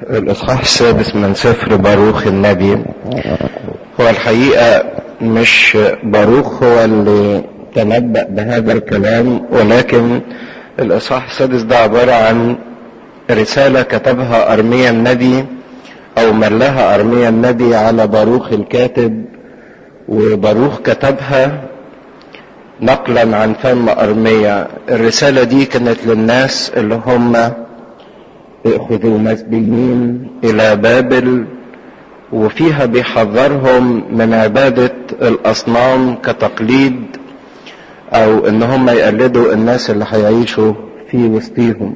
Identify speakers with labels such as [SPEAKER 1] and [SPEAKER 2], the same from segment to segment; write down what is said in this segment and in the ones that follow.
[SPEAKER 1] الإصحاح السادس من سفر باروخ النبي هو الحقيقة مش باروخ هو اللي تنبأ بهذا الكلام ولكن الإصحاح السادس ده عبارة عن رسالة كتبها أرميا النبي أو ملاها أرميا النبي على باروخ الكاتب وباروخ كتبها نقلا عن فم أرميا الرسالة دي كانت للناس اللي هم اخذوا مسبيين الى بابل وفيها بيحذرهم من عبادة الاصنام كتقليد او ان هم يقلدوا الناس اللي هيعيشوا في وسطيهم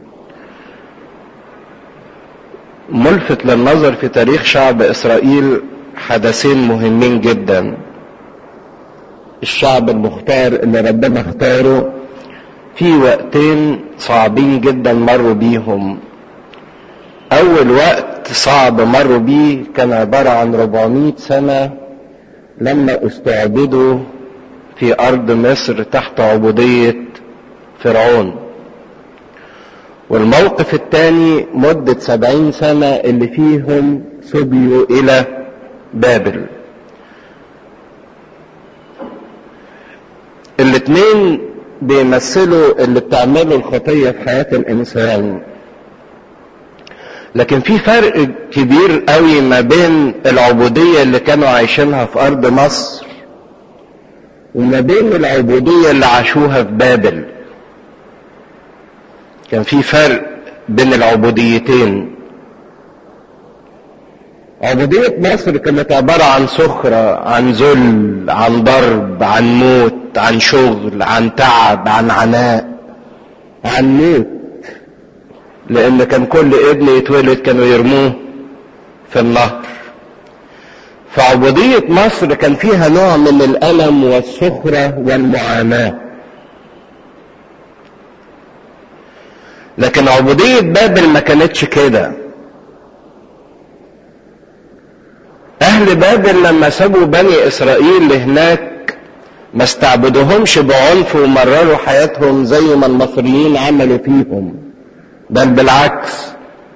[SPEAKER 1] ملفت للنظر في تاريخ شعب اسرائيل حدثين مهمين جدا الشعب المختار اللي ربنا اختاره في وقتين صعبين جدا مروا بيهم اول وقت صعب مروا بيه كان عبارة عن 400 سنة لما استعبدوا في ارض مصر تحت عبودية فرعون والموقف الثاني مدة سبعين سنة اللي فيهم سبيوا الى بابل الاثنين بيمثلوا اللي بتعمله الخطية في حياة الانسان لكن في فرق كبير قوي ما بين العبودية اللي كانوا عايشينها في أرض مصر وما بين العبودية اللي عاشوها في بابل كان في فرق بين العبوديتين عبودية مصر كانت عبارة عن سخرة عن ذل عن ضرب عن موت عن شغل عن تعب عن عناء عن موت لان كان كل ابن يتولد كانوا يرموه في النهر فعبودية مصر كان فيها نوع من الألم والسخرة والمعاناة لكن عبودية بابل ما كانتش كده أهل بابل لما سابوا بني إسرائيل لهناك ما استعبدوهمش بعنف ومرروا حياتهم زي ما المصريين عملوا فيهم بل بالعكس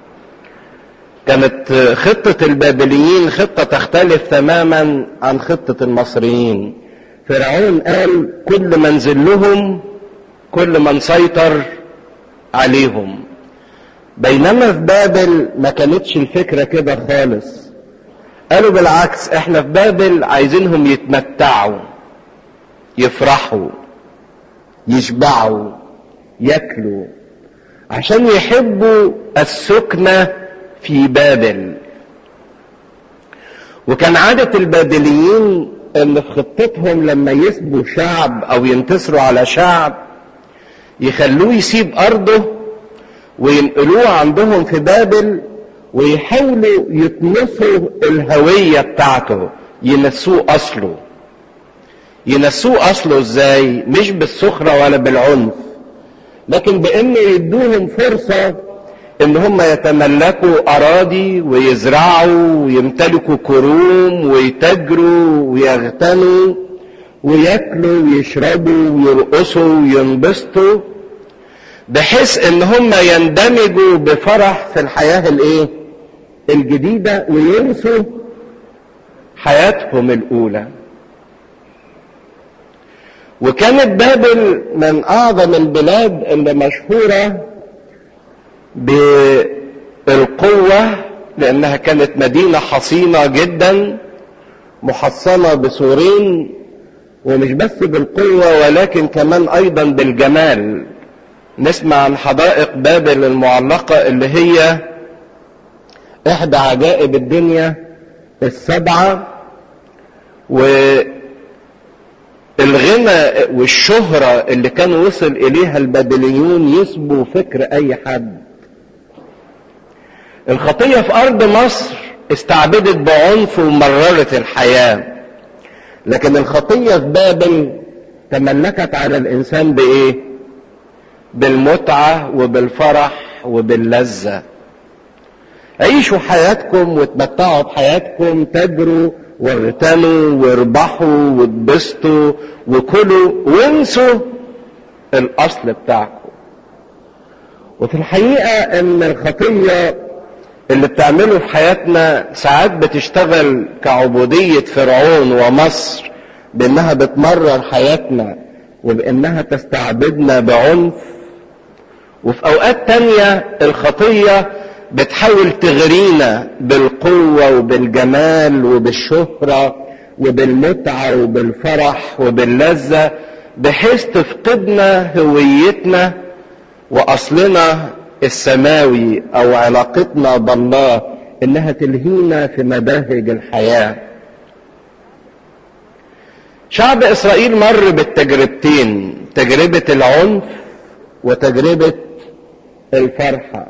[SPEAKER 1] كانت خطة البابليين خطة تختلف تماما عن خطة المصريين فرعون قال كل ما نزل لهم كل ما نسيطر عليهم بينما في بابل ما كانتش الفكرة كده خالص قالوا بالعكس احنا في بابل عايزينهم يتمتعوا يفرحوا يشبعوا ياكلوا عشان يحبوا السكنة في بابل وكان عادة البابليين ان في خطتهم لما يسبوا شعب او ينتصروا على شعب يخلوه يسيب ارضه وينقلوه عندهم في بابل ويحاولوا يطمسوا الهوية بتاعته ينسوه اصله ينسوه اصله ازاي مش بالسخرة ولا بالعنف لكن بان يدوهم فرصة ان هم يتملكوا اراضي ويزرعوا ويمتلكوا كروم ويتاجروا ويغتنوا وياكلوا ويشربوا ويرقصوا وينبسطوا بحيث ان هم يندمجوا بفرح في الحياة الايه الجديدة وينسوا حياتهم الاولى وكانت بابل من اعظم البلاد اللي مشهورة بالقوة لانها كانت مدينة حصينة جدا محصنة بسورين ومش بس بالقوة ولكن كمان ايضا بالجمال نسمع عن حدائق بابل المعلقة اللي هي احدى عجائب الدنيا السبعة والغنى والشهرة اللي كان وصل اليها البابليون يسبوا فكر اي حد الخطية في ارض مصر استعبدت بعنف ومررت الحياة لكن الخطية في بابل تملكت على الانسان بايه بالمتعة وبالفرح وباللذة عيشوا حياتكم وتمتعوا بحياتكم تجروا واغتنوا واربحوا واتبسطوا وكلوا وانسوا الاصل بتاعكم وفي الحقيقة ان الخطية اللي بتعمله في حياتنا ساعات بتشتغل كعبودية فرعون ومصر بانها بتمرر حياتنا وبانها تستعبدنا بعنف وفي اوقات تانية الخطية بتحاول تغرينا بالقوة وبالجمال وبالشهرة وبالمتعة وبالفرح وباللذة بحيث تفقدنا هويتنا واصلنا السماوي او علاقتنا بالله انها تلهينا في مباهج الحياه شعب اسرائيل مر بالتجربتين تجربه العنف وتجربه الفرحه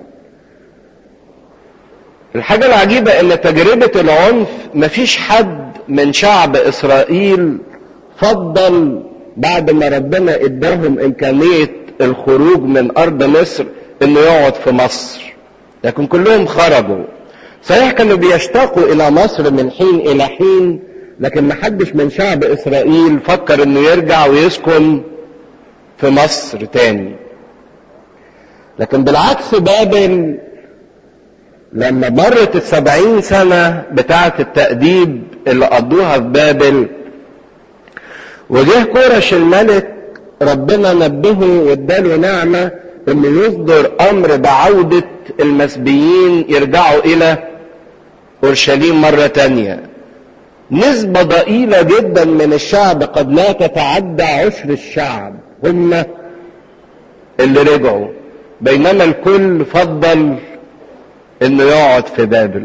[SPEAKER 1] الحاجه العجيبه ان تجربه العنف مفيش حد من شعب اسرائيل فضل بعد ما ربنا اداهم امكانيه الخروج من ارض مصر انه يقعد في مصر لكن كلهم خرجوا صحيح كانوا بيشتاقوا الى مصر من حين الى حين لكن ما حدش من شعب اسرائيل فكر انه يرجع ويسكن في مصر تاني لكن بالعكس بابل لما مرت السبعين سنة بتاعة التأديب اللي قضوها في بابل وجه كورش الملك ربنا نبهه واداله نعمة انه يصدر امر بعودة المسبيين يرجعوا الى اورشليم مرة تانية نسبة ضئيلة جدا من الشعب قد لا تتعدى عشر الشعب هم اللي رجعوا بينما الكل فضل انه يقعد في بابل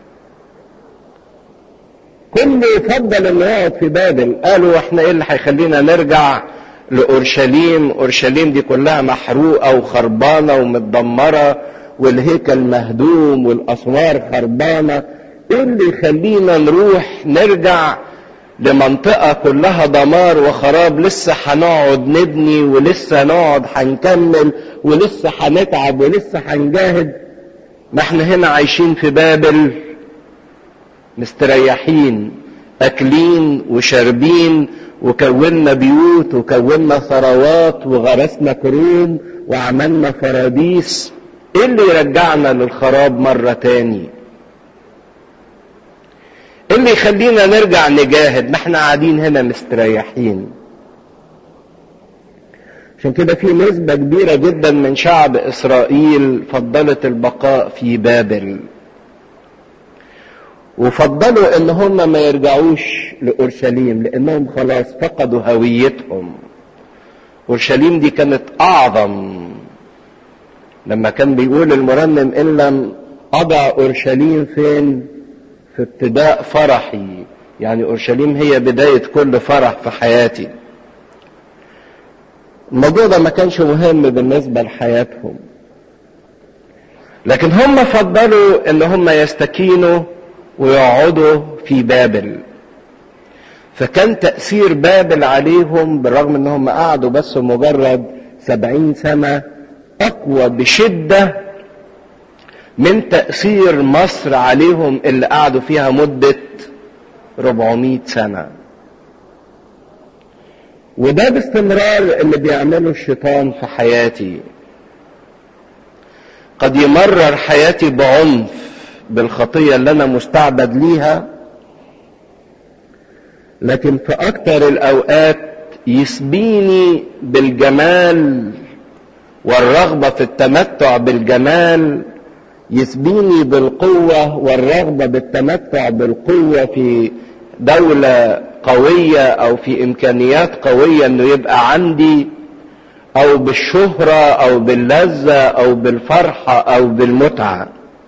[SPEAKER 1] كله يفضل انه يقعد في بابل قالوا احنا ايه اللي هيخلينا نرجع لاورشليم اورشليم دي كلها محروقه وخربانه ومتدمره والهيكل مهدوم والاسوار خربانه ايه اللي يخلينا نروح نرجع لمنطقه كلها دمار وخراب لسه هنقعد نبني ولسه نقعد هنكمل ولسه هنتعب ولسه هنجاهد ما احنا هنا عايشين في بابل مستريحين اكلين وشاربين وكونا بيوت وكونا ثروات وغرسنا كروم وعملنا فراديس ايه اللي يرجعنا للخراب مرة تاني ايه اللي يخلينا نرجع نجاهد ما احنا قاعدين هنا مستريحين عشان كده في نسبة كبيرة جدا من شعب اسرائيل فضلت البقاء في بابل وفضلوا ان هم ما يرجعوش لاورشليم لانهم خلاص فقدوا هويتهم اورشليم دي كانت اعظم لما كان بيقول المرنم ان لم اضع اورشليم فين في ابتداء فرحي يعني اورشليم هي بدايه كل فرح في حياتي الموضوع ده ما كانش مهم بالنسبه لحياتهم لكن هم فضلوا ان هم يستكينوا ويقعدوا في بابل فكان تأثير بابل عليهم بالرغم انهم قعدوا بس مجرد سبعين سنة اقوى بشدة من تأثير مصر عليهم اللي قعدوا فيها مدة 400 سنة وده باستمرار اللي بيعمله الشيطان في حياتي قد يمرر حياتي بعنف بالخطية اللي أنا مستعبد ليها لكن في أكتر الأوقات يسبيني بالجمال والرغبة في التمتع بالجمال يسبيني بالقوة والرغبة بالتمتع بالقوة في دولة قوية أو في إمكانيات قوية إنه يبقى عندي أو بالشهرة أو باللذة أو بالفرحة أو بالمتعة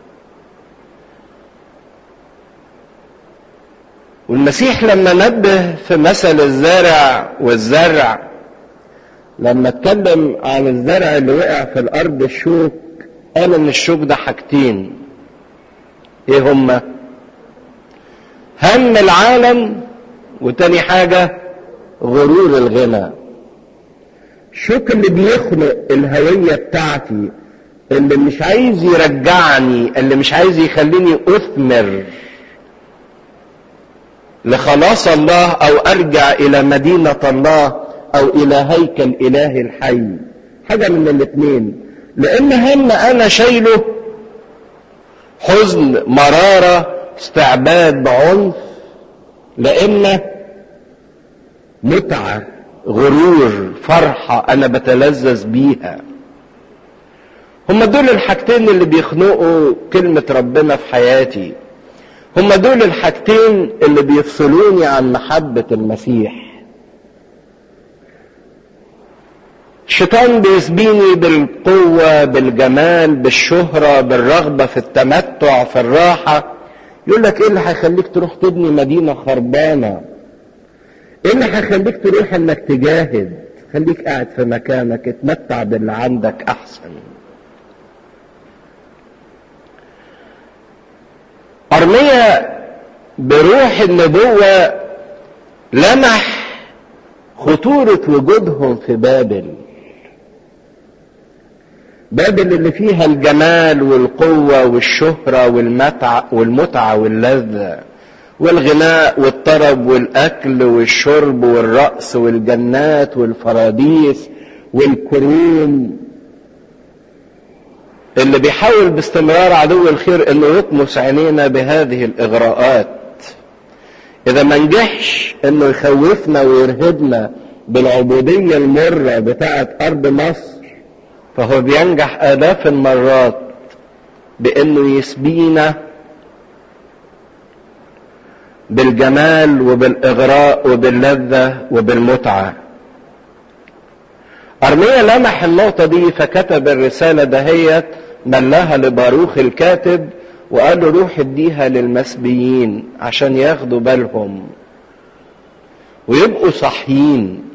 [SPEAKER 1] والمسيح لما نبه في مثل الزارع والزرع لما اتكلم عن الزرع اللي وقع في الارض الشوك قال ان الشوك ده حاجتين ايه هما هم العالم وتاني حاجة غرور الغنى الشوك اللي بيخنق الهوية بتاعتي اللي مش عايز يرجعني اللي مش عايز يخليني اثمر لخلاص الله او ارجع الى مدينة الله او الى هيكل اله الحي حاجة من الاثنين لان هم انا شايله حزن مرارة استعباد بعنف لا إما متعة غرور فرحة أنا بتلذذ بيها هم دول الحاجتين اللي بيخنقوا كلمة ربنا في حياتي هم دول الحاجتين اللي بيفصلوني عن محبة المسيح الشيطان بيسبيني بالقوة بالجمال بالشهرة بالرغبة في التمتع في الراحة يقول لك ايه اللي هيخليك تروح تبني مدينة خربانة ايه اللي هيخليك تروح انك تجاهد خليك قاعد في مكانك اتمتع باللي عندك احسن أرمية بروح النبوة لمح خطورة وجودهم في بابل بابل اللي فيها الجمال والقوة والشهرة والمتعة والمتعة واللذة والغناء والطرب والأكل والشرب والرقص والجنات والفراديس والكروم اللي بيحاول باستمرار عدو الخير انه يطمس عينينا بهذه الاغراءات اذا ما نجحش انه يخوفنا ويرهبنا بالعبودية المرة بتاعة ارض مصر فهو بينجح الاف المرات بانه يسبينا بالجمال وبالاغراء وباللذة وبالمتعة ارميا لمح النقطة دي فكتب الرسالة دهيت ملاها لباروخ الكاتب وقال له روح اديها للمسبيين عشان ياخدوا بالهم ويبقوا صحيين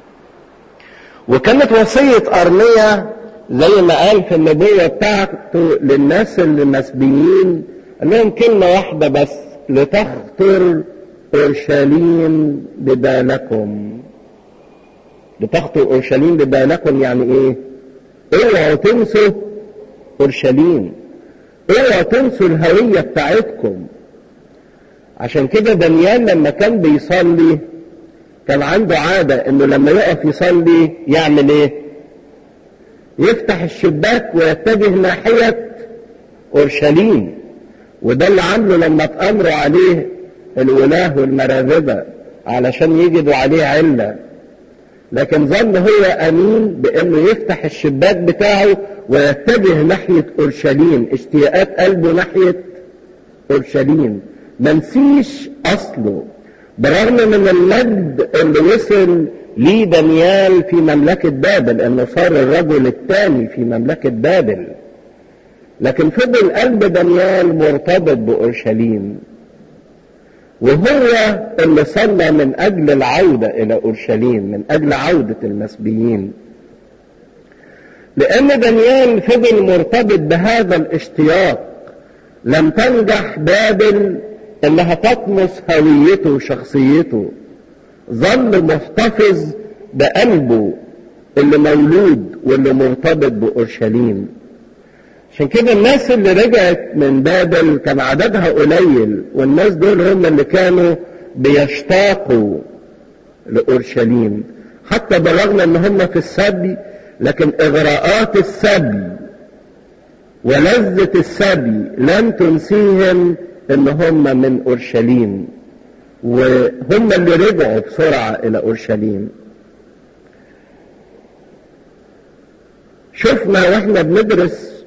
[SPEAKER 1] وكانت وصية أرميا زي ما قال في النبوة بتاعته للناس اللي مسبيين قال لهم كلمة واحدة بس لتخطر أورشليم ببالكم لتخطر أورشليم ببالكم يعني إيه؟ اوعوا تنسوا أورشليم اوعوا تنسوا الهوية بتاعتكم عشان كده دانيال لما كان بيصلي كان عنده عادة انه لما يقف يصلي يعمل ايه يفتح الشباك ويتجه ناحية اورشليم وده اللي عامله لما اتأمروا عليه الولاه والمراذبة علشان يجدوا عليه علة لكن ظل هو امين بانه يفتح الشباك بتاعه ويتجه ناحية اورشليم اشتياقات قلبه ناحية اورشليم ما نسيش اصله برغم من المجد اللي وصل ليه دانيال في مملكة بابل انه صار الرجل الثاني في مملكة بابل لكن فضل قلب دانيال مرتبط بأورشليم وهو اللي صلى من أجل العودة إلى أورشليم من أجل عودة المسبيين لأن دانيال فضل مرتبط بهذا الاشتياق لم تنجح بابل انها تطمس هويته وشخصيته ظل محتفظ بقلبه اللي مولود واللي مرتبط بأورشليم عشان كده الناس اللي رجعت من بابل كان عددها قليل والناس دول هم اللي كانوا بيشتاقوا لأورشليم حتى بالرغم ان هم في السبي لكن اغراءات السبي ولذة السبي لم تنسيهم ان هم من اورشليم وهم اللي رجعوا بسرعة الى اورشليم شفنا واحنا بندرس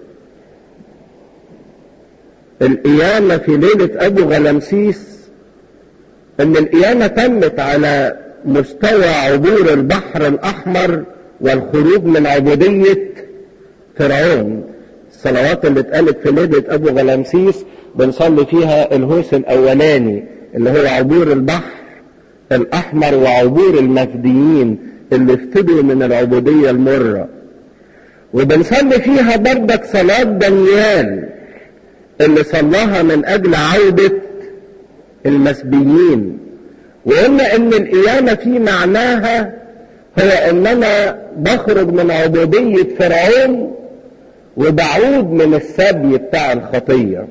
[SPEAKER 1] القيامة في ليلة ابو غلمسيس ان القيامة تمت على مستوى عبور البحر الاحمر والخروج من عبودية فرعون الصلوات اللي اتقالت في ليلة ابو غلمسيس بنصلي فيها الهوس الاولاني اللي هو عبور البحر الاحمر وعبور المفديين اللي افتدوا من العبودية المرة وبنصلي فيها بردك صلاة دانيال اللي صلاها من اجل عودة المسبيين وقلنا ان القيامة في معناها هو ان انا بخرج من عبودية فرعون وبعود من السبي بتاع الخطيه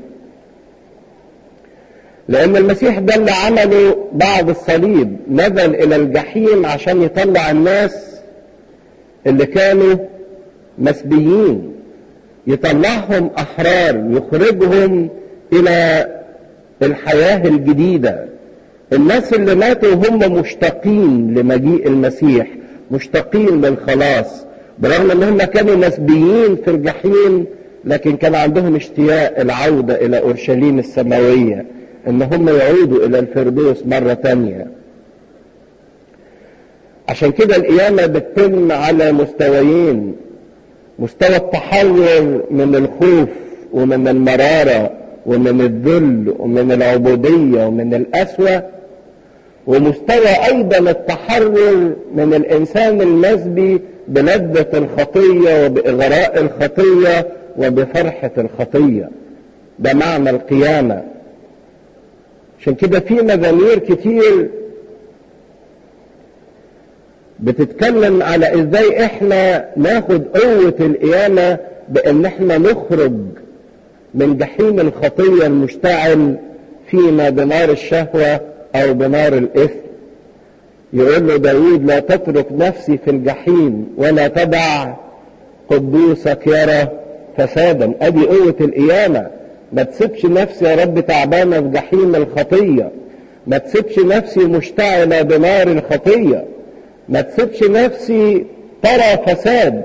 [SPEAKER 1] لأن المسيح ده اللي عمله بعد الصليب نزل إلى الجحيم عشان يطلع الناس اللي كانوا مسبيين يطلعهم أحرار يخرجهم الى الحياة الجديدة الناس اللي ماتوا هم مشتاقين لمجيء المسيح مشتاقين للخلاص برغم ان هم كانوا مسبيين في الجحيم لكن كان عندهم اشتياق العودة الى اورشليم السماوية ان هم يعودوا الى الفردوس مرة تانية عشان كده القيامة بتتم على مستويين مستوى التحرر من الخوف ومن المرارة ومن الذل ومن العبودية ومن القسوة ومستوى ايضا التحرر من الانسان المسبي بلذة الخطية وبإغراء الخطية وبفرحة الخطية ده معنى القيامة عشان كده في مزامير كتير بتتكلم على ازاي احنا ناخد قوة القيامة بان احنا نخرج من جحيم الخطية المشتعل فيما بنار الشهوة او بنار الاثم يقول له داود لا تترك نفسي في الجحيم ولا تدع قدوسك يرى فسادا ادي قوة القيامة ما تسيبش نفسي يا رب تعبانة في جحيم الخطية ما تسيبش نفسي مشتعلة بنار الخطية ما تسيبش نفسي ترى فساد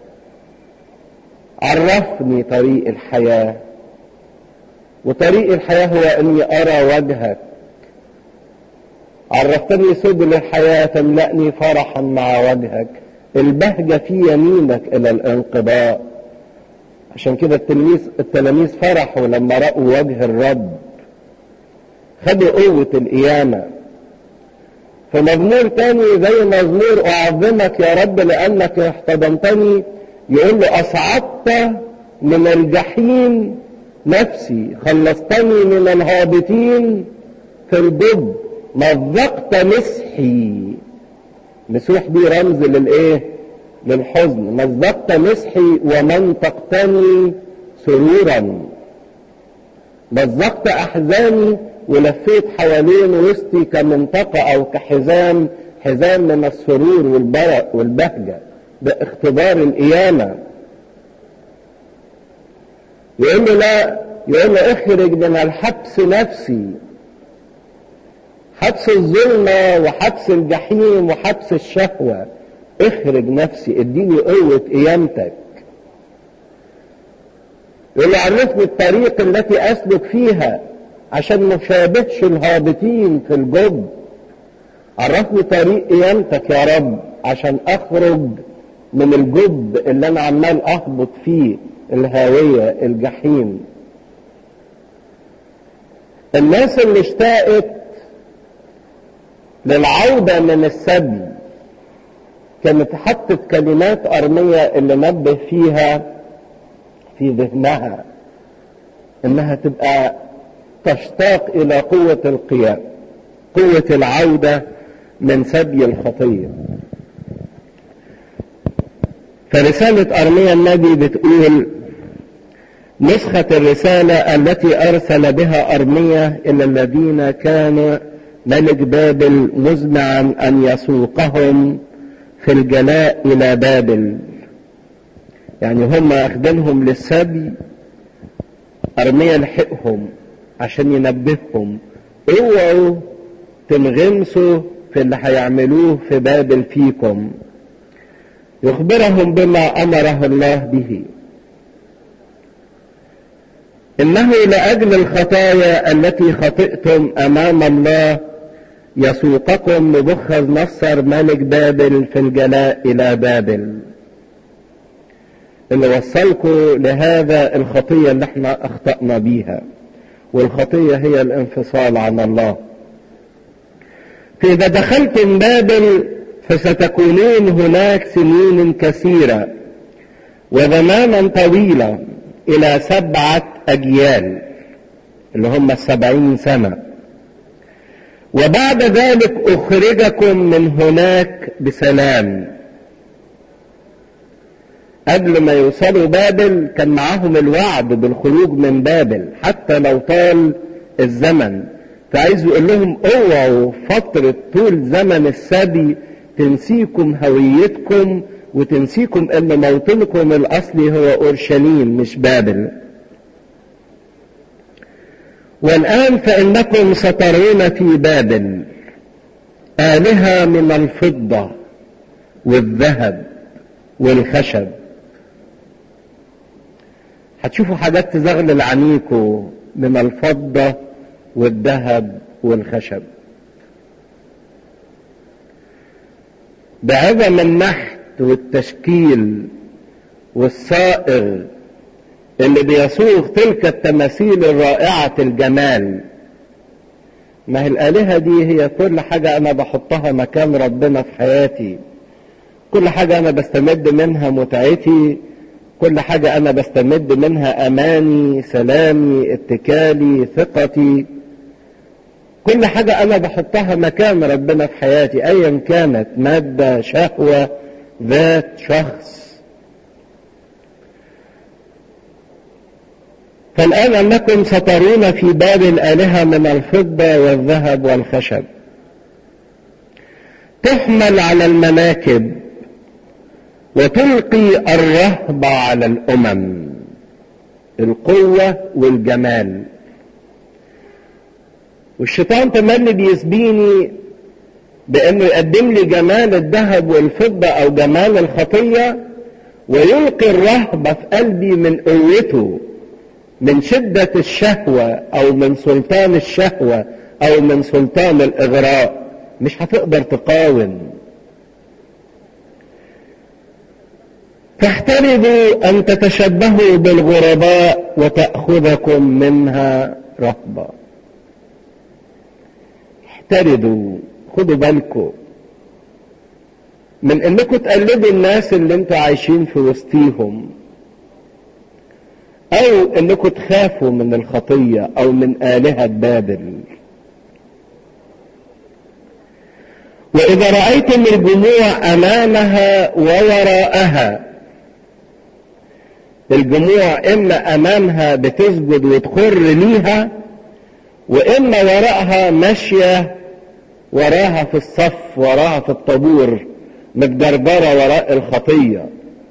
[SPEAKER 1] عرفني طريق الحياة وطريق الحياة هو اني ارى وجهك عرفتني سبل الحياة تملأني فرحا مع وجهك البهجة في يمينك إلى الانقضاء عشان كده التلميذ التلاميذ فرحوا لما رأوا وجه الرب خدوا قوة القيامة في مزمور تاني زي مزمور أعظمك يا رب لأنك احتضنتني يقول له أصعدت من الجحيم نفسي خلصتني من الهابطين في الجب مزقت مسحي مسوح دي رمز للايه للحزن مزقت مسحي ومنطقتني سرورا مزقت احزاني ولفيت حوالين وسطي كمنطقة او كحزام حزام من السرور والبرق والبهجة ده اختبار القيامة يقول له لا يقول له اخرج من الحبس نفسي حبس الظلمة وحبس الجحيم وحبس الشهوة اخرج نفسي اديني قوة قيامتك يقول لي عرفني الطريق التي اسلك فيها عشان ما شابهش الهابطين في الجب عرفني طريق قيامتك يا رب عشان اخرج من الجب اللي انا عمال اهبط فيه الهاوية الجحيم الناس اللي اشتاقت للعودة من السبي كانت حطت كلمات أرمية اللي نبه فيها في ذهنها انها تبقى تشتاق الى قوة القيام قوة العودة من سبي الخطية فرسالة أرمية النبي بتقول نسخة الرسالة التي أرسل بها أرمية إلى الذين كان ملك بابل مزمعا أن يسوقهم في الجلاء إلى بابل يعني هم أخدنهم للسبي أرمية لحقهم عشان ينبههم اوعوا تنغمسوا في اللي هيعملوه في بابل فيكم يخبرهم بما أمره الله به إنه لأجل الخطايا التي خطئتم أمام الله يسوقكم نبخذ نصر ملك بابل في الجلاء إلى بابل اللي وصلكم لهذا الخطية اللي احنا أخطأنا بيها والخطية هي الانفصال عن الله فإذا دخلتم بابل فستكونون هناك سنين كثيرة وزمانا طويلا إلى سبعة أجيال اللي هم السبعين سنة وبعد ذلك أخرجكم من هناك بسلام قبل ما يوصلوا بابل كان معاهم الوعد بالخروج من بابل حتى لو طال الزمن فعايز يقول لهم اوعوا فترة طول زمن السبي تنسيكم هويتكم وتنسيكم ان موطنكم الاصلي هو اورشليم مش بابل والآن فإنكم سترون في بابل آلهة من الفضة والذهب والخشب هتشوفوا حاجات تزغلل عنيكوا من الفضة والذهب والخشب بعظم النحت والتشكيل والصائغ اللي بيصوغ تلك التماثيل الرائعة الجمال ما هي الآلهة دي هي كل حاجة أنا بحطها مكان ربنا في حياتي كل حاجة أنا بستمد منها متعتي كل حاجة أنا بستمد منها أماني سلامي اتكالي ثقتي كل حاجة أنا بحطها مكان ربنا في حياتي أيا كانت مادة شهوة ذات شخص فالآن أنكم سترون في باب الآلهة من الفضة والذهب والخشب تحمل على المناكب وتلقي الرهبة على الأمم القوة والجمال والشيطان تملي بيسبيني بانه يقدم لي جمال الذهب والفضة او جمال الخطية ويلقي الرهبة في قلبي من قوته من شدة الشهوة او من سلطان الشهوة او من سلطان الاغراء مش هتقدر تقاوم فاحترزوا ان تتشبهوا بالغرباء وتأخذكم منها رهبة احترزوا خدوا بالكم من انكم تقلدوا الناس اللي انتوا عايشين في وسطيهم او انكم تخافوا من الخطية او من آلهة بابل واذا رأيتم الجموع امامها ووراءها الجموع اما امامها بتسجد وتخر ليها واما وراءها ماشية وراها في الصف وراها في الطابور متجرجرة وراء الخطية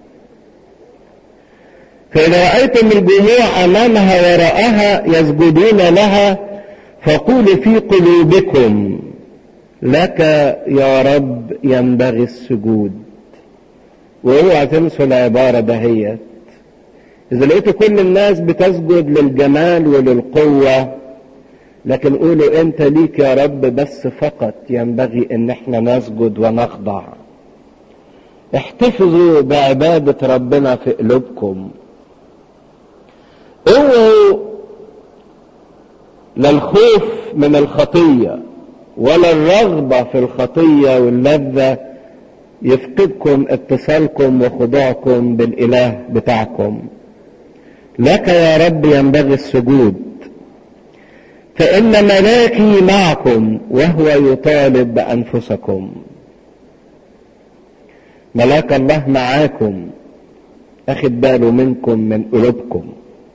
[SPEAKER 1] فإذا رأيتم الجموع أمامها وراءها يسجدون لها فقولوا في قلوبكم لك يا رب ينبغي السجود واوعى تنسوا العبارة دهيت إذا لقيتوا كل الناس بتسجد للجمال وللقوة لكن قولوا انت ليك يا رب بس فقط ينبغي ان احنا نسجد ونخضع احتفظوا بعبادة ربنا في قلوبكم اوعوا لا الخوف من الخطية ولا الرغبة في الخطية واللذة يفقدكم اتصالكم وخضوعكم بالاله بتاعكم لك يا رب ينبغي السجود فإن ملاكي معكم وهو يطالب بأنفسكم ملاك الله معاكم أخد باله منكم من قلوبكم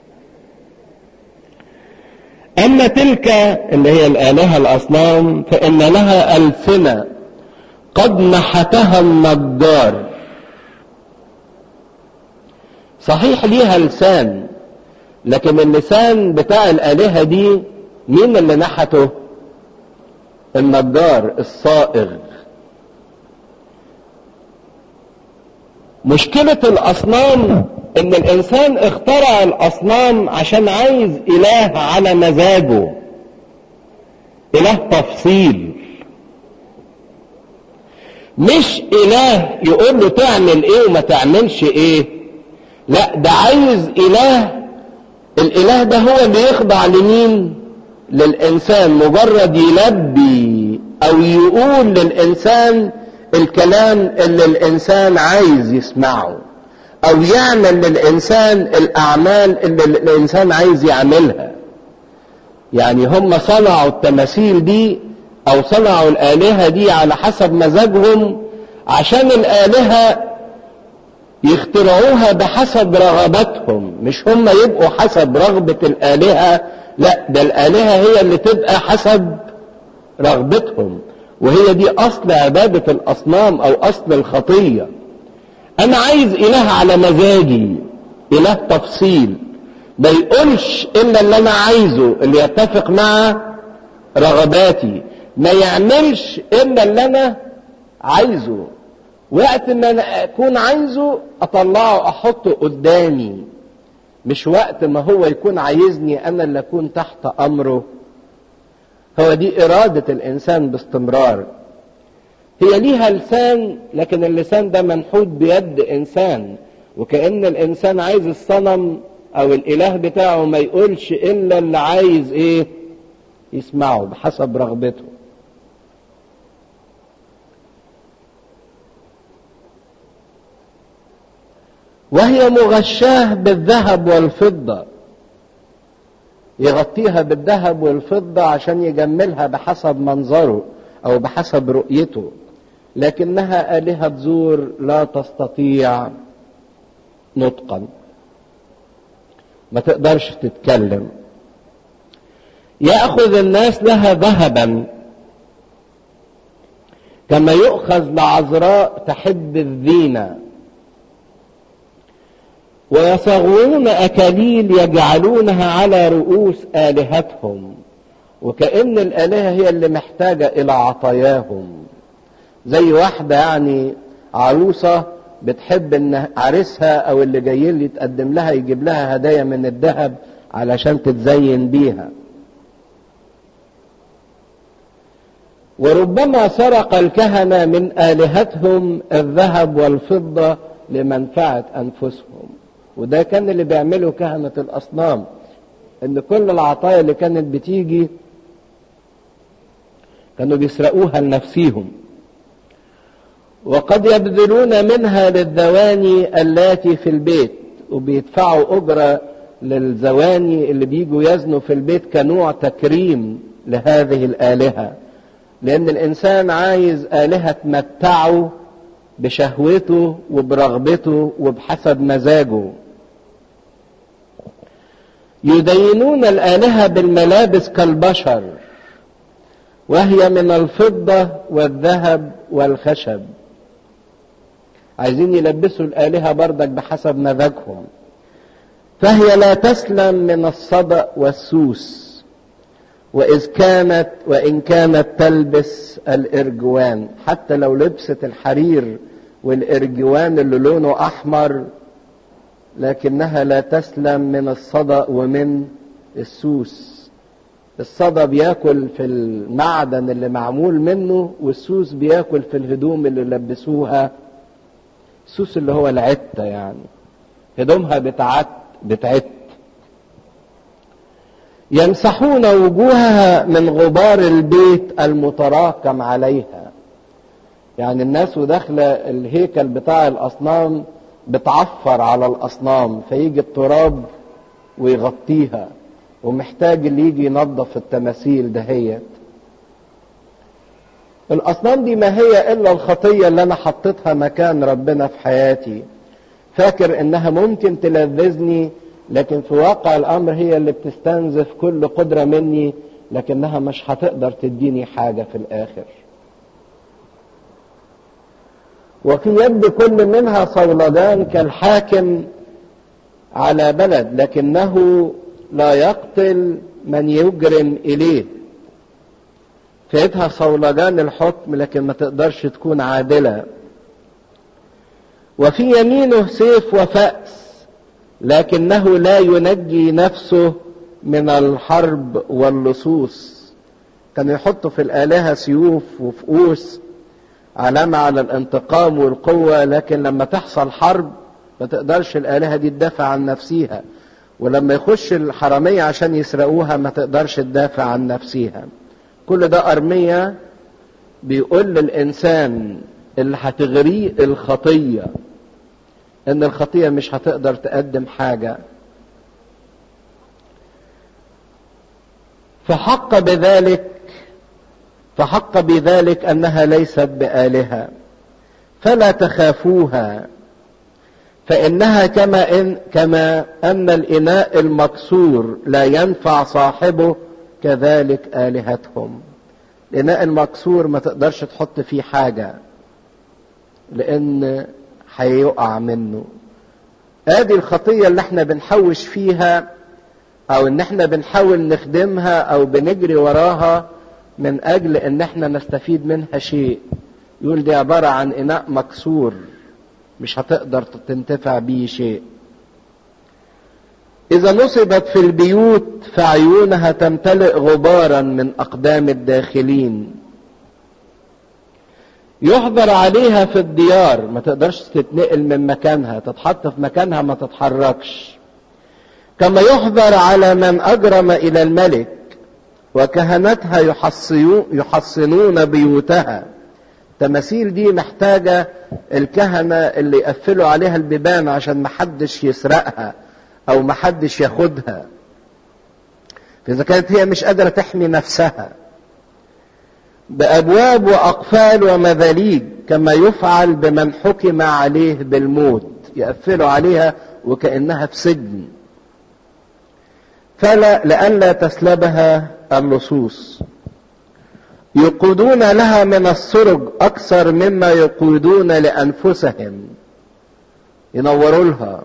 [SPEAKER 1] أما تلك اللي هي الآلهة الأصنام فإن لها ألسنة قد نحتها النجار صحيح ليها لسان لكن اللسان بتاع الآلهة دي مين اللي نحته النجار الصائغ مشكلة الأصنام إن الإنسان اخترع الأصنام عشان عايز إله على مزاجه إله تفصيل مش إله يقول له تعمل إيه وما تعملش إيه لا ده عايز إله الإله ده هو اللي يخضع لمين للإنسان مجرد يلبي أو يقول للإنسان الكلام اللي الإنسان عايز يسمعه أو يعمل للإنسان الأعمال اللي الإنسان عايز يعملها يعني هم صنعوا التماثيل دي أو صنعوا الآلهة دي على حسب مزاجهم عشان الآلهة يخترعوها بحسب رغبتهم مش هم يبقوا حسب رغبة الآلهة لا ده الآلهة هي اللي تبقى حسب رغبتهم وهي دي أصل عبادة الأصنام أو أصل الخطية أنا عايز إله على مزاجي إله تفصيل ما يقولش الا اللي انا عايزه اللي يتفق مع رغباتي ما يعملش الا اللي انا عايزه وقت ما انا اكون عايزه اطلعه احطه قدامي مش وقت ما هو يكون عايزني انا اللي اكون تحت امره هو دي اراده الانسان باستمرار هي ليها لسان لكن اللسان ده منحوت بيد انسان وكأن الانسان عايز الصنم او الاله بتاعه ما يقولش الا اللي عايز ايه يسمعه بحسب رغبته وهي مغشاه بالذهب والفضة يغطيها بالذهب والفضة عشان يجملها بحسب منظره او بحسب رؤيته لكنها آلهة زور لا تستطيع نطقا ما تقدرش تتكلم يأخذ الناس لها ذهبا كما يؤخذ لعذراء تحب الزينة ويصغرون أكاليل يجعلونها على رؤوس آلهتهم وكأن الآلهة هي اللي محتاجة إلى عطاياهم زي واحدة يعني عروسة بتحب ان عريسها او اللي جاي اللي يتقدم لها يجيب لها هدايا من الذهب علشان تتزين بيها وربما سرق الكهنة من آلهتهم الذهب والفضة لمنفعة أنفسهم وده كان اللي بيعمله كهنة الأصنام إن كل العطايا اللي كانت بتيجي كانوا بيسرقوها لنفسيهم وقد يبذلون منها للذواني اللاتي في البيت وبيدفعوا أجرة للزواني اللي بيجوا يزنوا في البيت كنوع تكريم لهذه الآلهة لأن الإنسان عايز آلهة تمتعه بشهوته وبرغبته وبحسب مزاجه يدينون الآلهة بالملابس كالبشر وهي من الفضة والذهب والخشب عايزين يلبسوا الآلهة بردك بحسب مزاجهم فهي لا تسلم من الصدأ والسوس وإذ كانت وإن كانت تلبس الإرجوان حتى لو لبست الحرير والإرجوان اللي لونه أحمر لكنها لا تسلم من الصدأ ومن السوس الصدى بياكل في المعدن اللي معمول منه والسوس بياكل في الهدوم اللي لبسوها السوس اللي هو العتة يعني هدومها بتعت بتعت يمسحون وجوهها من غبار البيت المتراكم عليها يعني الناس وداخلة الهيكل بتاع الأصنام بتعفر على الأصنام فيجي التراب ويغطيها ومحتاج اللي يجي ينظف التماثيل دهيت الأصنام دي ما هي إلا الخطية اللي أنا حطيتها مكان ربنا في حياتي فاكر إنها ممكن تلذذني لكن في واقع الأمر هي اللي بتستنزف كل قدرة مني لكنها مش هتقدر تديني حاجة في الآخر وفي يد كل منها صولجان كالحاكم على بلد لكنه لا يقتل من يجرم إليه فيدها صولجان الحكم لكن ما تقدرش تكون عادلة وفي يمينه سيف وفأس لكنه لا ينجي نفسه من الحرب واللصوص كانوا يحطوا في الآلهة سيوف وفؤوس علامة على الانتقام والقوة لكن لما تحصل حرب ما تقدرش الآلهة دي تدافع عن نفسها ولما يخش الحرامية عشان يسرقوها ما تقدرش تدافع عن نفسها كل ده أرمية بيقول للإنسان اللي هتغريه الخطية إن الخطية مش هتقدر تقدم حاجة فحق بذلك فحق بذلك أنها ليست بآلهة فلا تخافوها فإنها كما إن كما أن الإناء المكسور لا ينفع صاحبه كذلك آلهتهم الإناء المكسور ما تقدرش تحط فيه حاجة لأن هيقع منه ادي الخطية اللي احنا بنحوش فيها او ان احنا بنحاول نخدمها او بنجري وراها من اجل ان احنا نستفيد منها شيء يقول دي عبارة عن اناء مكسور مش هتقدر تنتفع بيه شيء اذا نصبت في البيوت فعيونها تمتلئ غبارا من اقدام الداخلين يحضر عليها في الديار ما تقدرش تتنقل من مكانها تتحط في مكانها ما تتحركش كما يحضر على من اجرم الى الملك وكهنتها يحصنون بيوتها التماثيل دي محتاجة الكهنة اللي يقفلوا عليها البيبان عشان محدش يسرقها او محدش ياخدها فاذا كانت هي مش قادرة تحمي نفسها بابواب واقفال ومذاليج كما يفعل بمن حكم عليه بالموت يقفلوا عليها وكانها في سجن فلا لئلا تسلبها اللصوص يقودون لها من السرج اكثر مما يقودون لانفسهم ينوروا لها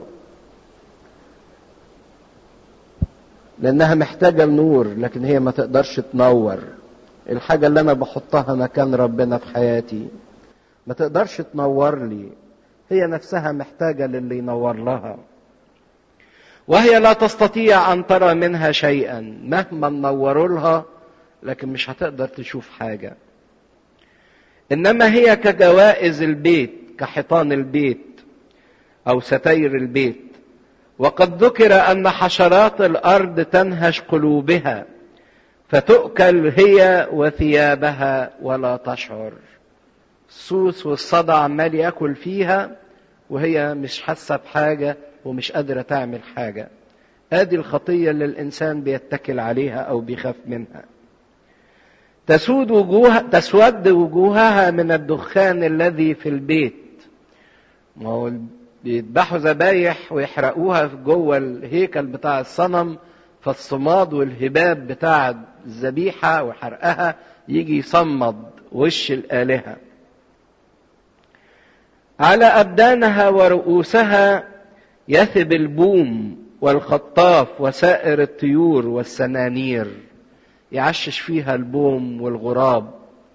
[SPEAKER 1] لانها محتاجه النور لكن هي ما تقدرش تنور الحاجه اللي انا بحطها مكان ربنا في حياتي ما تقدرش تنور لي هي نفسها محتاجه للي ينور لها وهي لا تستطيع ان ترى منها شيئا مهما نوروا لها لكن مش هتقدر تشوف حاجه انما هي كجوائز البيت كحيطان البيت او ستاير البيت وقد ذكر ان حشرات الارض تنهش قلوبها فتؤكل هي وثيابها ولا تشعر السوس والصدع عمال ياكل فيها وهي مش حاسه بحاجه ومش قادره تعمل حاجه ادي الخطيه اللي الانسان بيتكل عليها او بيخاف منها تسود وجوه تسود وجوهها من الدخان الذي في البيت ما هو بيذبحوا ذبايح ويحرقوها جوه الهيكل بتاع الصنم فالصماد والهباب بتاع الذبيحة وحرقها يجي يصمد وش الآلهة على أبدانها ورؤوسها يثب البوم والخطاف وسائر الطيور والسنانير يعشش فيها البوم والغراب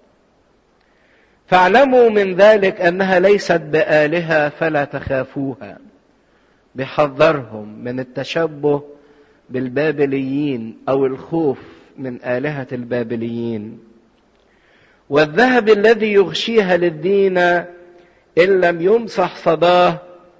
[SPEAKER 1] فاعلموا من ذلك انها ليست بالهه فلا تخافوها بحذرهم من التشبه بالبابليين او الخوف من الهه البابليين والذهب الذي يغشيها للدين ان لم يمسح صداه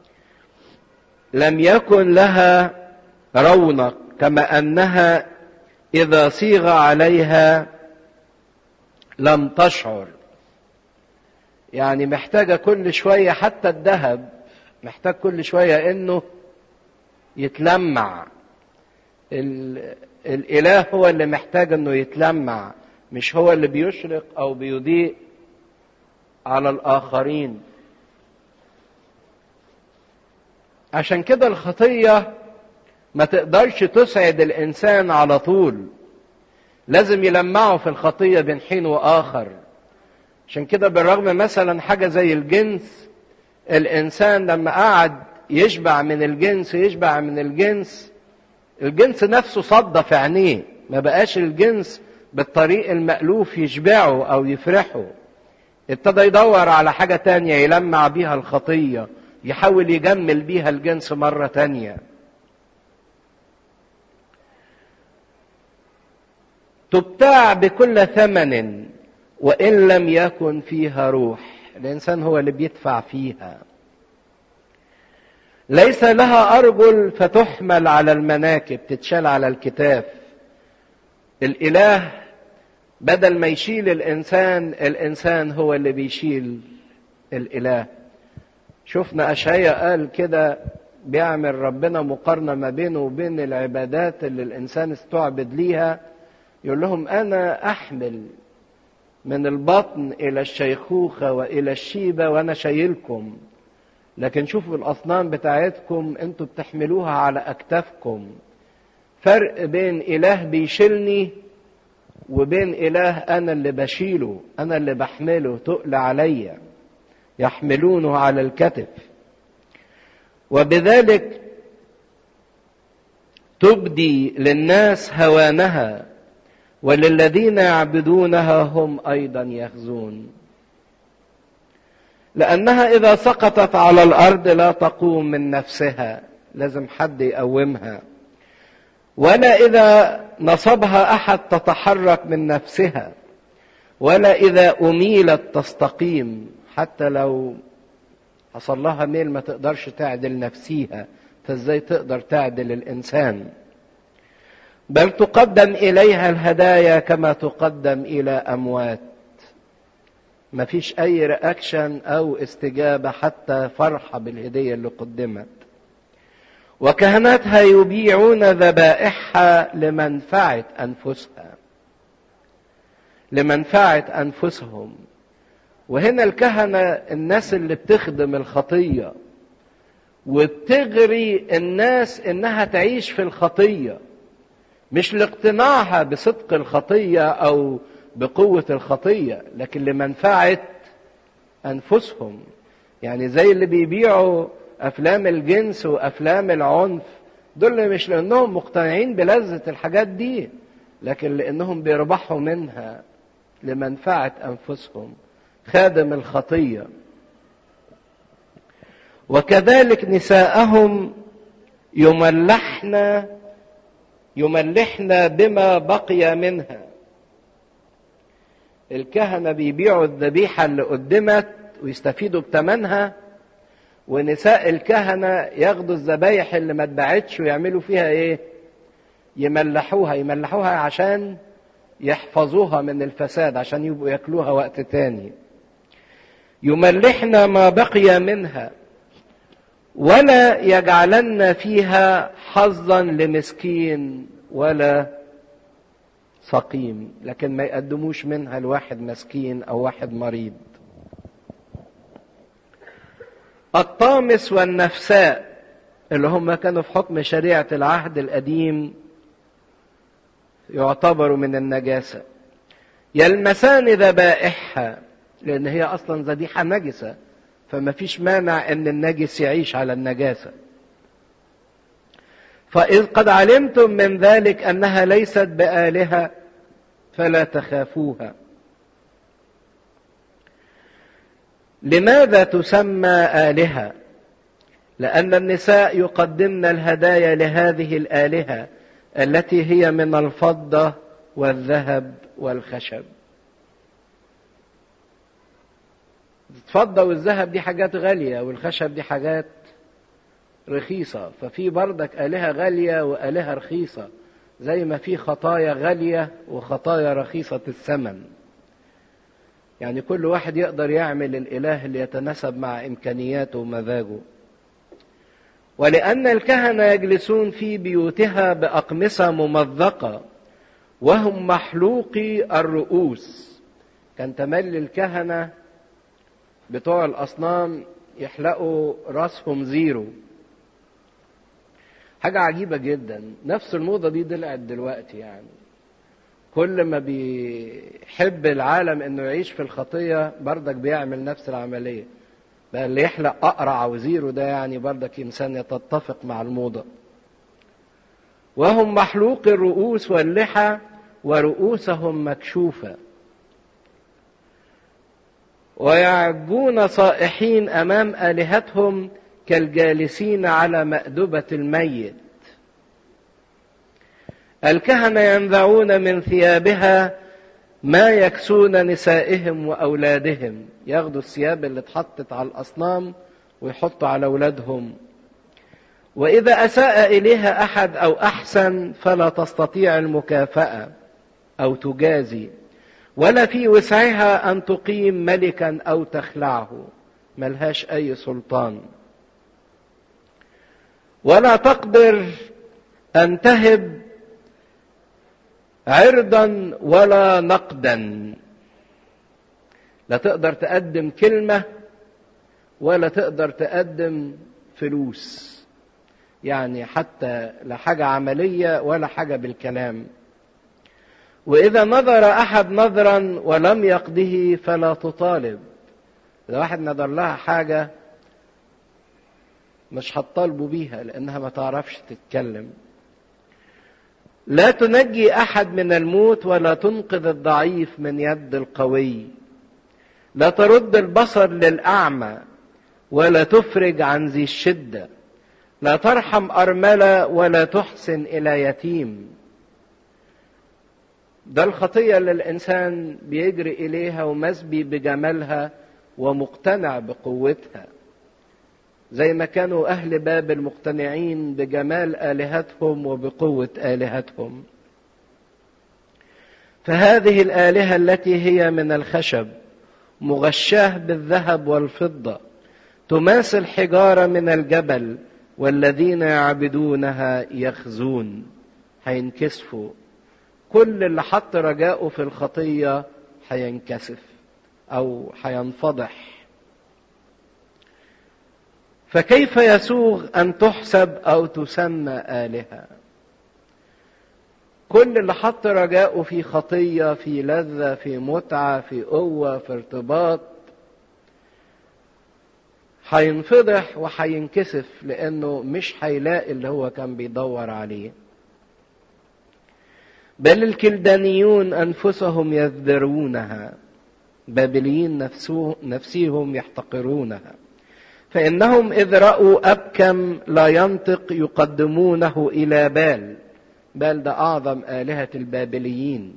[SPEAKER 1] لم يكن لها رونق كما انها اذا صيغ عليها لم تشعر يعني محتاجة كل شوية حتى الذهب محتاج كل شوية انه يتلمع الاله هو اللي محتاج انه يتلمع مش هو اللي بيشرق او بيضيء على الاخرين عشان كده الخطية ما تقدرش تسعد الانسان على طول لازم يلمعه في الخطية بين حين واخر عشان كده بالرغم مثلا حاجة زي الجنس الإنسان لما قعد يشبع من الجنس يشبع من الجنس الجنس نفسه صدى في عينيه ما بقاش الجنس بالطريق المألوف يشبعه أو يفرحه ابتدى يدور على حاجة تانية يلمع بيها الخطية يحاول يجمل بيها الجنس مرة تانية تبتاع بكل ثمن وان لم يكن فيها روح الانسان هو اللي بيدفع فيها ليس لها ارجل فتحمل على المناكب تتشال على الكتاف الاله بدل ما يشيل الانسان الانسان هو اللي بيشيل الاله شفنا اشعياء قال كده بيعمل ربنا مقارنه ما بينه وبين العبادات اللي الانسان استعبد ليها يقول لهم انا احمل من البطن الى الشيخوخه والى الشيبه وانا شايلكم لكن شوفوا الاصنام بتاعتكم انتوا بتحملوها على اكتافكم فرق بين اله بيشيلني وبين اله انا اللي بشيله انا اللي بحمله تقل عليا يحملونه على الكتف وبذلك تبدي للناس هوانها وللذين يعبدونها هم ايضا يخزون لانها اذا سقطت على الارض لا تقوم من نفسها لازم حد يقومها ولا اذا نصبها احد تتحرك من نفسها ولا اذا اميلت تستقيم حتى لو حصل لها ميل ما تقدرش تعدل نفسيها فازاي تقدر تعدل الانسان بل تقدم اليها الهدايا كما تقدم الى اموات ما فيش اي رياكشن او استجابه حتى فرحه بالهديه اللي قدمت وكهنتها يبيعون ذبائحها لمنفعه انفسها لمنفعه انفسهم وهنا الكهنه الناس اللي بتخدم الخطيه وبتغري الناس انها تعيش في الخطيه مش لاقتناعها بصدق الخطيه او بقوه الخطيه لكن لمنفعه انفسهم يعني زي اللي بيبيعوا افلام الجنس وافلام العنف دول مش لانهم مقتنعين بلذه الحاجات دي لكن لانهم بيربحوا منها لمنفعه انفسهم خادم الخطيه وكذلك نساءهم يملحن يملحن بما بقي منها الكهنة بيبيعوا الذبيحة اللي قدمت ويستفيدوا بثمنها ونساء الكهنة ياخدوا الذبايح اللي ما اتباعتش ويعملوا فيها ايه يملحوها يملحوها عشان يحفظوها من الفساد عشان يبقوا ياكلوها وقت تاني يملحن ما بقي منها ولا يجعلن فيها حظا لمسكين ولا سقيم لكن ما يقدموش منها لواحد مسكين او واحد مريض الطامس والنفساء اللي هم كانوا في حكم شريعة العهد القديم يعتبروا من النجاسة يلمسان ذبائحها لأن هي أصلا ذبيحة نجسة فما فيش مانع أن النجس يعيش على النجاسة فإذ قد علمتم من ذلك أنها ليست بآلهة فلا تخافوها لماذا تسمى آلهة؟ لأن النساء يقدمن الهدايا لهذه الآلهة التي هي من الفضة والذهب والخشب. الفضة والذهب دي حاجات غالية والخشب دي حاجات رخيصة ففي بردك آلهة غالية وآلهة رخيصة زي ما في خطايا غالية وخطايا رخيصة الثمن يعني كل واحد يقدر يعمل الإله اللي يتناسب مع إمكانياته ومزاجه ولأن الكهنة يجلسون في بيوتها بأقمصة ممزقة وهم محلوقي الرؤوس كان تملي الكهنة بتوع الأصنام يحلقوا راسهم زيرو حاجة عجيبة جدا نفس الموضة دي طلعت دلوقتي يعني كل ما بيحب العالم انه يعيش في الخطية بردك بيعمل نفس العملية بقى اللي يحلق أقرع وزيرو ده يعني بردك إنسان يتتفق مع الموضة وهم محلوق الرؤوس واللحى ورؤوسهم مكشوفة ويعجون صائحين أمام آلهتهم كالجالسين على مأدبة الميت الكهنة ينزعون من ثيابها ما يكسون نسائهم وأولادهم ياخدوا الثياب اللي اتحطت على الأصنام ويحطوا على أولادهم وإذا أساء إليها أحد أو أحسن فلا تستطيع المكافأة أو تجازي ولا في وسعها أن تقيم ملكا أو تخلعه ملهاش أي سلطان ولا تقدر أن تهب عرضا ولا نقدا لا تقدر تقدم كلمة ولا تقدر تقدم فلوس يعني حتى لا حاجة عملية ولا حاجة بالكلام وإذا نظر أحد نظرا ولم يقضه فلا تطالب إذا واحد نظر لها حاجة مش هتطالبوا بيها لأنها ما تعرفش تتكلم لا تنجي احد من الموت ولا تنقذ الضعيف من يد القوي لا ترد البصر للاعمى ولا تفرج عن ذي الشده لا ترحم ارمله ولا تحسن الى يتيم ده الخطيه اللي الانسان بيجري اليها ومسبي بجمالها ومقتنع بقوتها زي ما كانوا اهل بابل مقتنعين بجمال الهتهم وبقوه الهتهم فهذه الالهه التي هي من الخشب مغشاه بالذهب والفضه تماثل حجاره من الجبل والذين يعبدونها يخزون هينكسفوا كل اللي حط رجاءه في الخطيه هينكسف او هينفضح فكيف يسوغ ان تحسب او تسمى الهه كل اللي حط رجاءه في خطيه في لذه في متعه في قوه في ارتباط هينفضح وهينكسف لانه مش هيلاقي اللي هو كان بيدور عليه بل الكلدانيون انفسهم يذرونها بابليين نفسه نفسهم يحتقرونها فإنهم إذ رأوا أبكم لا ينطق يقدمونه إلى بال بال ده أعظم آلهة البابليين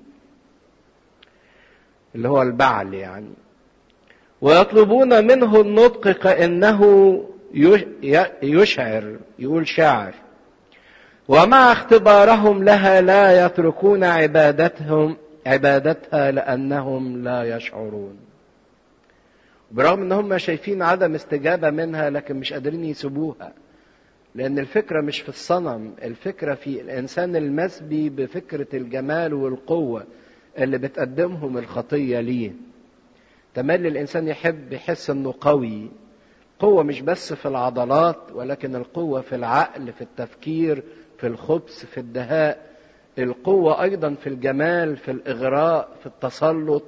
[SPEAKER 1] اللي هو البعل يعني ويطلبون منه النطق كأنه يشعر يقول شاعر ومع اختبارهم لها لا يتركون عبادتهم عبادتها لأنهم لا يشعرون برغم ان هم شايفين عدم استجابه منها لكن مش قادرين يسيبوها لان الفكره مش في الصنم الفكره في الانسان المسبي بفكره الجمال والقوه اللي بتقدمهم الخطيه ليه تملي الانسان يحب يحس انه قوي قوه مش بس في العضلات ولكن القوه في العقل في التفكير في الخبث في الدهاء القوه ايضا في الجمال في الاغراء في التسلط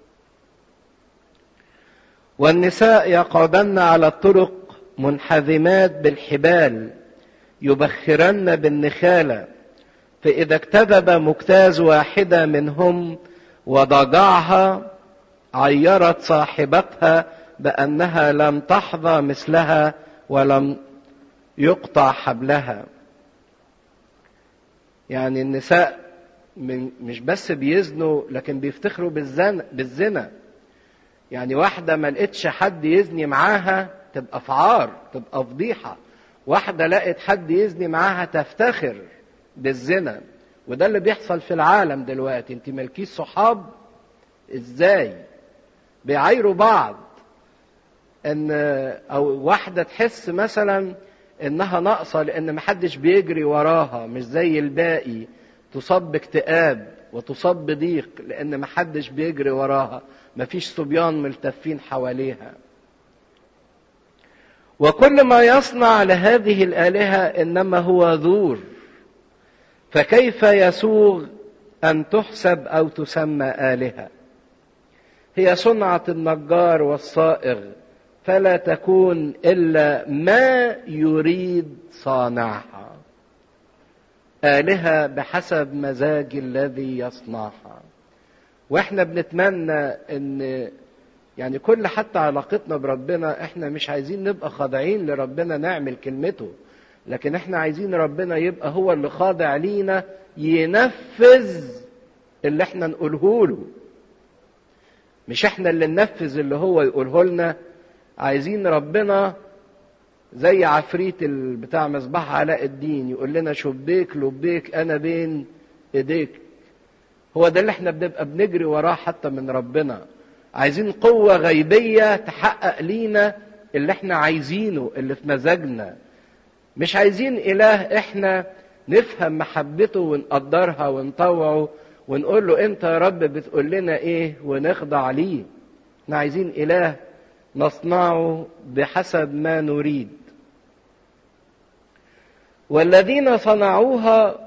[SPEAKER 1] والنساء يقعدن على الطرق منحزمات بالحبال يبخرن بالنخالة فإذا اكتذب مجتاز واحدة منهم وضجعها عيرت صاحبتها بأنها لم تحظى مثلها ولم يقطع حبلها يعني النساء من مش بس بيزنوا لكن بيفتخروا بالزنا, بالزنا يعني واحدة ما لقتش حد يزني معاها تبقى في عار تبقى فضيحة واحدة لقت حد يزني معاها تفتخر بالزنا وده اللي بيحصل في العالم دلوقتي انت مالكيش صحاب ازاي بيعايروا بعض ان او واحدة تحس مثلا انها ناقصة لان محدش بيجري وراها مش زي الباقي تصاب باكتئاب وتصاب بضيق لان محدش بيجري وراها مفيش صبيان ملتفين حواليها وكل ما يصنع لهذه الالهه انما هو ذور فكيف يسوغ ان تحسب او تسمى الهه هي صنعه النجار والصائغ فلا تكون الا ما يريد صانعها الهه بحسب مزاج الذي يصنعها واحنا بنتمنى ان يعني كل حتى علاقتنا بربنا احنا مش عايزين نبقى خاضعين لربنا نعمل كلمته لكن احنا عايزين ربنا يبقى هو اللي خاضع لينا ينفذ اللي احنا نقوله له مش احنا اللي ننفذ اللي هو يقوله لنا عايزين ربنا زي عفريت بتاع مصباح علاء الدين يقول لنا شبيك لبيك انا بين ايديك هو ده اللي احنا بنبقى بنجري وراه حتى من ربنا عايزين قوة غيبية تحقق لينا اللي احنا عايزينه اللي في مزاجنا مش عايزين اله احنا نفهم محبته ونقدرها ونطوعه ونقول له انت يا رب بتقول لنا ايه ونخضع ليه احنا عايزين اله نصنعه بحسب ما نريد والذين صنعوها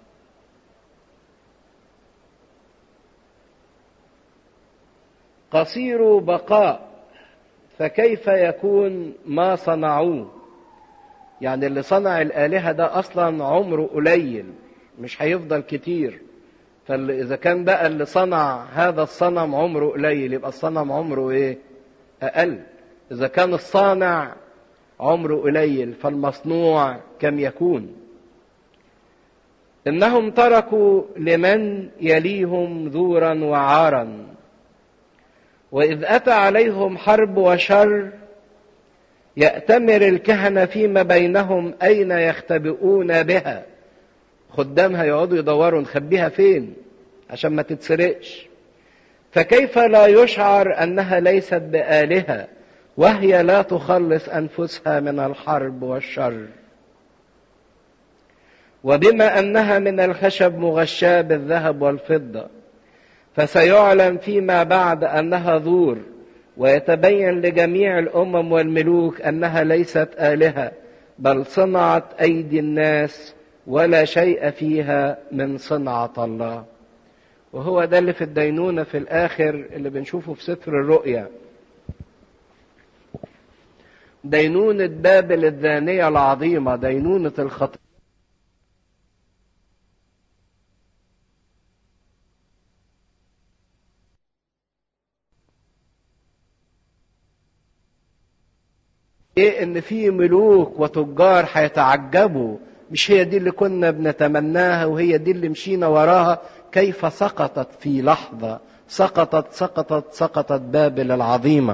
[SPEAKER 1] قصير بقاء فكيف يكون ما صنعوه يعني اللي صنع الآلهة ده أصلا عمره قليل مش هيفضل كتير فإذا كان بقى اللي صنع هذا الصنم عمره قليل يبقى الصنم عمره إيه؟ أقل إذا كان الصانع عمره قليل فالمصنوع كم يكون إنهم تركوا لمن يليهم ذورا وعارا وإذ أتى عليهم حرب وشر يأتمر الكهنة فيما بينهم أين يختبئون بها خدامها يقعدوا يدوروا نخبيها فين عشان ما تتسرقش فكيف لا يشعر أنها ليست بآلهة وهي لا تخلص أنفسها من الحرب والشر وبما أنها من الخشب مغشاة بالذهب والفضة فسيعلم فيما بعد أنها ذور ويتبين لجميع الأمم والملوك أنها ليست آلهة بل صنعت أيدي الناس ولا شيء فيها من صنعة الله وهو ده اللي في الدينونة في الآخر اللي بنشوفه في سفر الرؤيا دينونة بابل الدانية العظيمة دينونة الخطيئة ايه ان في ملوك وتجار هيتعجبوا مش هي دي اللي كنا بنتمناها وهي دي اللي مشينا وراها كيف سقطت في لحظة سقطت سقطت سقطت بابل العظيمة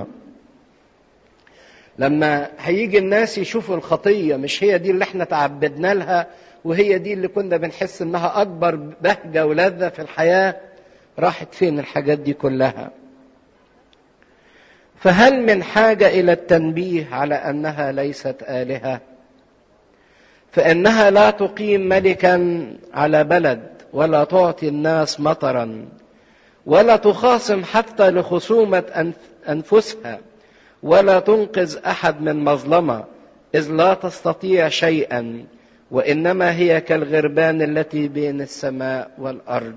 [SPEAKER 1] لما هيجي الناس يشوفوا الخطية مش هي دي اللي احنا تعبدنا لها وهي دي اللي كنا بنحس انها اكبر بهجة ولذة في الحياة راحت فين الحاجات دي كلها فهل من حاجة إلى التنبيه على أنها ليست آلهة فإنها لا تقيم ملكا على بلد ولا تعطي الناس مطرا ولا تخاصم حتى لخصومة أنفسها ولا تنقذ أحد من مظلمة إذ لا تستطيع شيئا وإنما هي كالغربان التي بين السماء والأرض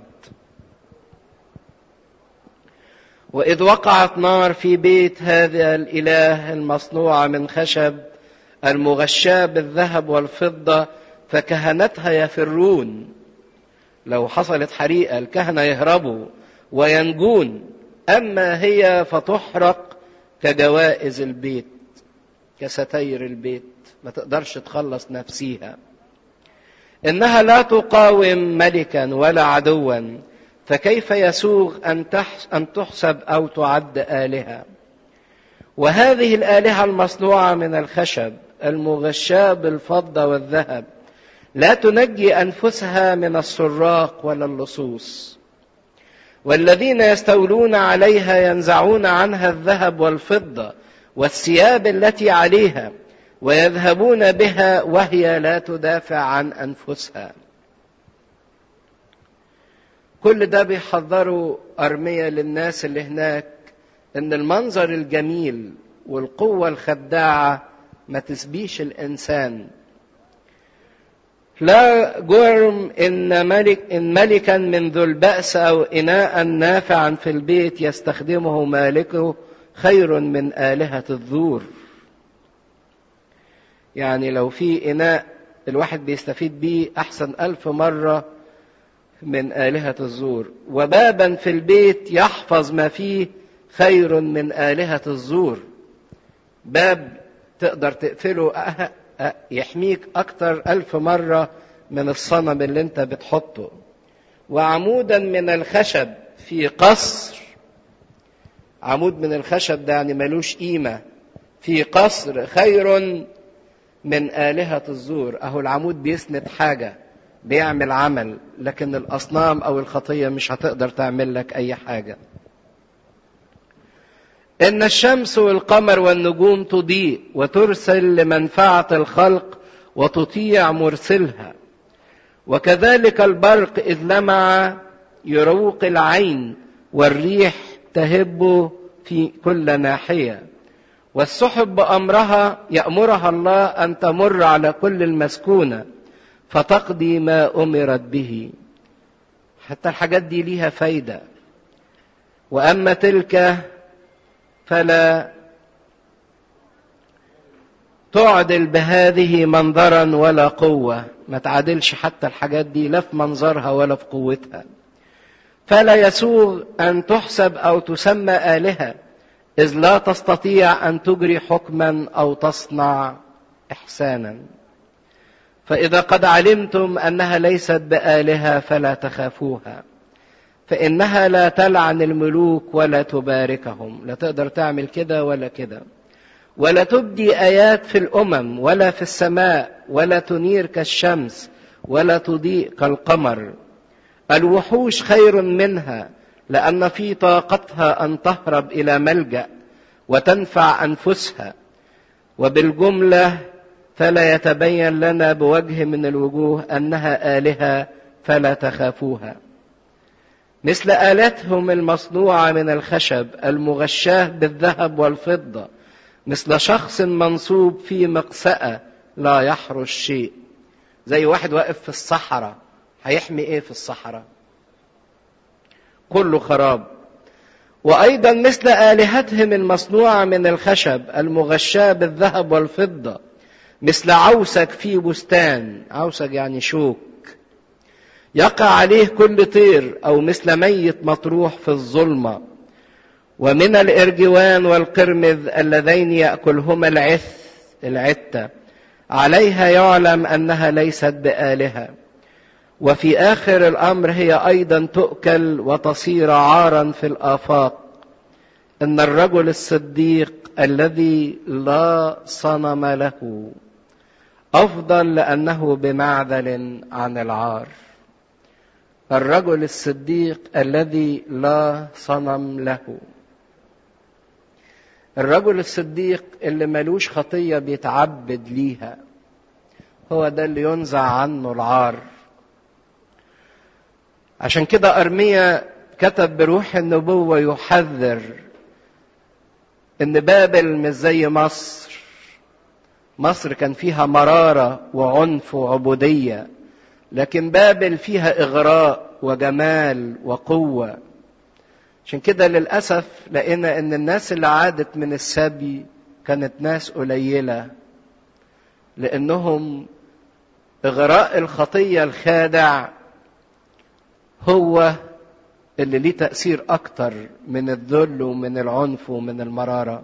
[SPEAKER 1] وإذ وقعت نار في بيت هذا الإله المصنوع من خشب المغشاة بالذهب والفضة فكهنتها يفرون لو حصلت حريقة الكهنة يهربوا وينجون أما هي فتحرق كجوائز البيت كستير البيت ما تقدرش تخلص نفسيها إنها لا تقاوم ملكا ولا عدوا فكيف يسوغ أن أن تحسب أو تعد آلهة وهذه الآلهة المصنوعة من الخشب المغشاة بالفضة والذهب لا تنجي أنفسها من السراق ولا اللصوص والذين يستولون عليها ينزعون عنها الذهب والفضة والثياب التي عليها ويذهبون بها وهي لا تدافع عن أنفسها كل ده بيحذروا أرمية للناس اللي هناك إن المنظر الجميل والقوة الخداعة ما تسبيش الإنسان لا جرم إن ملك إن ملكا من ذو البأس أو إناء نافعا في البيت يستخدمه مالكه خير من آلهة الذور يعني لو في إناء الواحد بيستفيد بيه أحسن ألف مرة من آلهة الزور وبابا في البيت يحفظ ما فيه خير من آلهة الزور باب تقدر تقفله يحميك أكتر ألف مرة من الصنم اللي انت بتحطه وعمودا من الخشب في قصر عمود من الخشب ده يعني ملوش قيمة في قصر خير من آلهة الزور أهو العمود بيسند حاجة بيعمل عمل لكن الأصنام أو الخطية مش هتقدر تعمل لك أي حاجة إن الشمس والقمر والنجوم تضيء وترسل لمنفعة الخلق وتطيع مرسلها وكذلك البرق إذ لمع يروق العين والريح تهب في كل ناحية والسحب بأمرها يأمرها الله أن تمر على كل المسكونة فتقضي ما أمرت به حتى الحاجات دي ليها فايدة وأما تلك فلا تعدل بهذه منظرا ولا قوة ما تعادلش حتى الحاجات دي لا في منظرها ولا في قوتها فلا يسوغ أن تحسب أو تسمى آلهة إذ لا تستطيع أن تجري حكما أو تصنع إحسانا فإذا قد علمتم أنها ليست بآلهة فلا تخافوها فإنها لا تلعن الملوك ولا تباركهم لا تقدر تعمل كده ولا كده ولا تبدي آيات في الأمم ولا في السماء ولا تنير كالشمس ولا تضيء كالقمر الوحوش خير منها لأن في طاقتها أن تهرب إلى ملجأ وتنفع أنفسها وبالجملة فلا يتبين لنا بوجه من الوجوه أنها آلهة فلا تخافوها مثل آلاتهم المصنوعة من الخشب المغشاة بالذهب والفضة مثل شخص منصوب في مقسأة لا يحرش شيء زي واحد واقف في الصحراء هيحمي ايه في الصحراء كله خراب وايضا مثل الهتهم المصنوعه من الخشب المغشاه بالذهب والفضه مثل عوسك في بستان عوسك يعني شوك يقع عليه كل طير او مثل ميت مطروح في الظلمه ومن الارجوان والقرمذ اللذين ياكلهما العث العته عليها يعلم انها ليست بالهه وفي اخر الامر هي ايضا تؤكل وتصير عارا في الافاق ان الرجل الصديق الذي لا صنم له افضل لانه بمعدل عن العار الرجل الصديق الذي لا صنم له الرجل الصديق اللي ملوش خطيه بيتعبد ليها هو ده اللي ينزع عنه العار عشان كده أرميا كتب بروح النبوة يحذر إن بابل مش زي مصر مصر كان فيها مرارة وعنف وعبودية لكن بابل فيها إغراء وجمال وقوة عشان كده للأسف لقينا إن الناس اللي عادت من السبي كانت ناس قليلة لأنهم إغراء الخطية الخادع هو اللي ليه تأثير أكتر من الذل ومن العنف ومن المرارة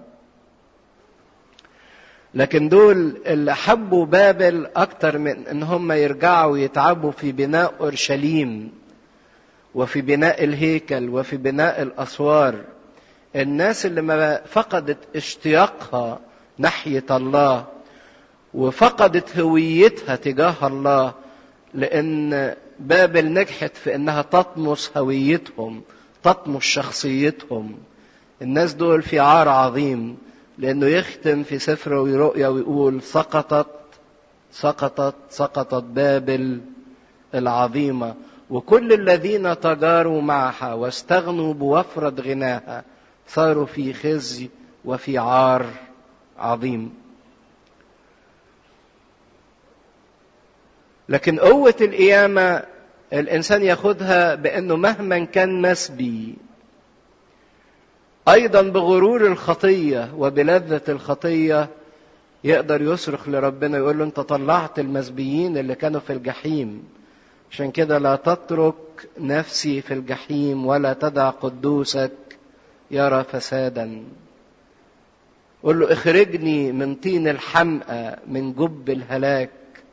[SPEAKER 1] لكن دول اللي حبوا بابل أكتر من إن هم يرجعوا يتعبوا في بناء أورشليم وفي بناء الهيكل وفي بناء الأسوار الناس اللي ما فقدت اشتياقها ناحية الله وفقدت هويتها تجاه الله لأن بابل نجحت في انها تطمس هويتهم تطمس شخصيتهم الناس دول في عار عظيم لانه يختم في سفر رؤيا ويقول سقطت سقطت سقطت بابل العظيمه وكل الذين تجاروا معها واستغنوا بوفره غناها صاروا في خزي وفي عار عظيم لكن قوة القيامة الإنسان ياخدها بأنه مهما كان مسبي أيضا بغرور الخطية وبلذة الخطية يقدر يصرخ لربنا يقول له أنت طلعت المسبيين اللي كانوا في الجحيم عشان كده لا تترك نفسي في الجحيم ولا تدع قدوسك يرى فسادا قل له اخرجني من طين الحمقى من جب الهلاك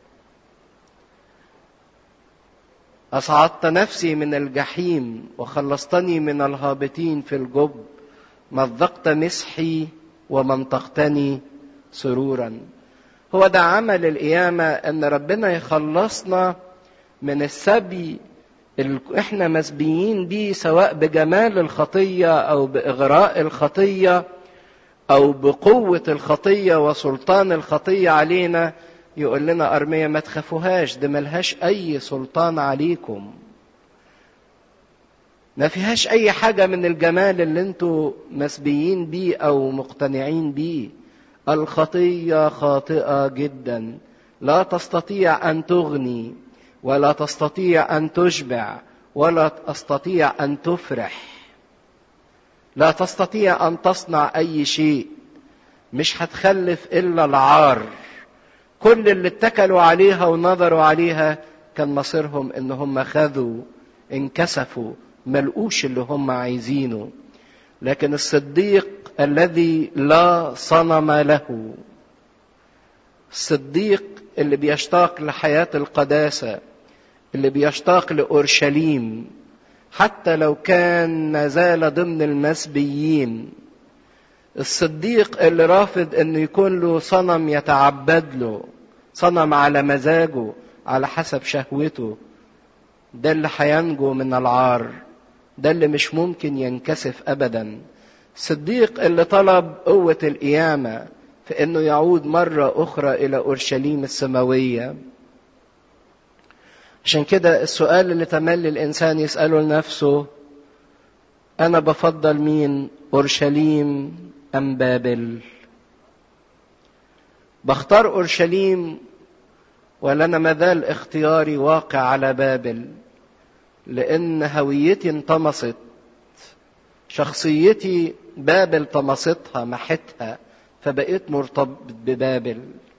[SPEAKER 1] أصعدت نفسي من الجحيم وخلصتني من الهابطين في الجب مزقت مسحي ومنطقتني سرورا هو ده عمل القيامة أن ربنا يخلصنا من السبي اللي احنا مسبيين بيه سواء بجمال الخطية أو بإغراء الخطية أو بقوة الخطية وسلطان الخطية علينا يقول لنا أرمية ما تخافوهاش ده ملهاش أي سلطان عليكم ما فيهاش أي حاجة من الجمال اللي انتوا مسبيين بيه أو مقتنعين بيه الخطية خاطئة جدا لا تستطيع أن تغني ولا تستطيع أن تشبع ولا تستطيع أن تفرح لا تستطيع أن تصنع أي شيء مش هتخلف إلا العار كل اللي اتكلوا عليها ونظروا عليها كان مصيرهم ان هم خذوا انكسفوا ملقوش اللي هم عايزينه لكن الصديق الذي لا صنم له الصديق اللي بيشتاق لحياة القداسة اللي بيشتاق لأورشليم حتى لو كان ما زال ضمن المسبيين الصديق اللي رافض انه يكون له صنم يتعبد له صنم على مزاجه على حسب شهوته ده اللي هينجو من العار ده اللي مش ممكن ينكسف ابدا الصديق اللي طلب قوة القيامة في انه يعود مرة اخرى الى اورشليم السماوية عشان كده السؤال اللي تملي الانسان يسأله لنفسه انا بفضل مين اورشليم ام بابل بختار اورشليم ولا انا مازال اختياري واقع على بابل لان هويتي انطمست شخصيتي بابل طمستها محتها فبقيت مرتبط ببابل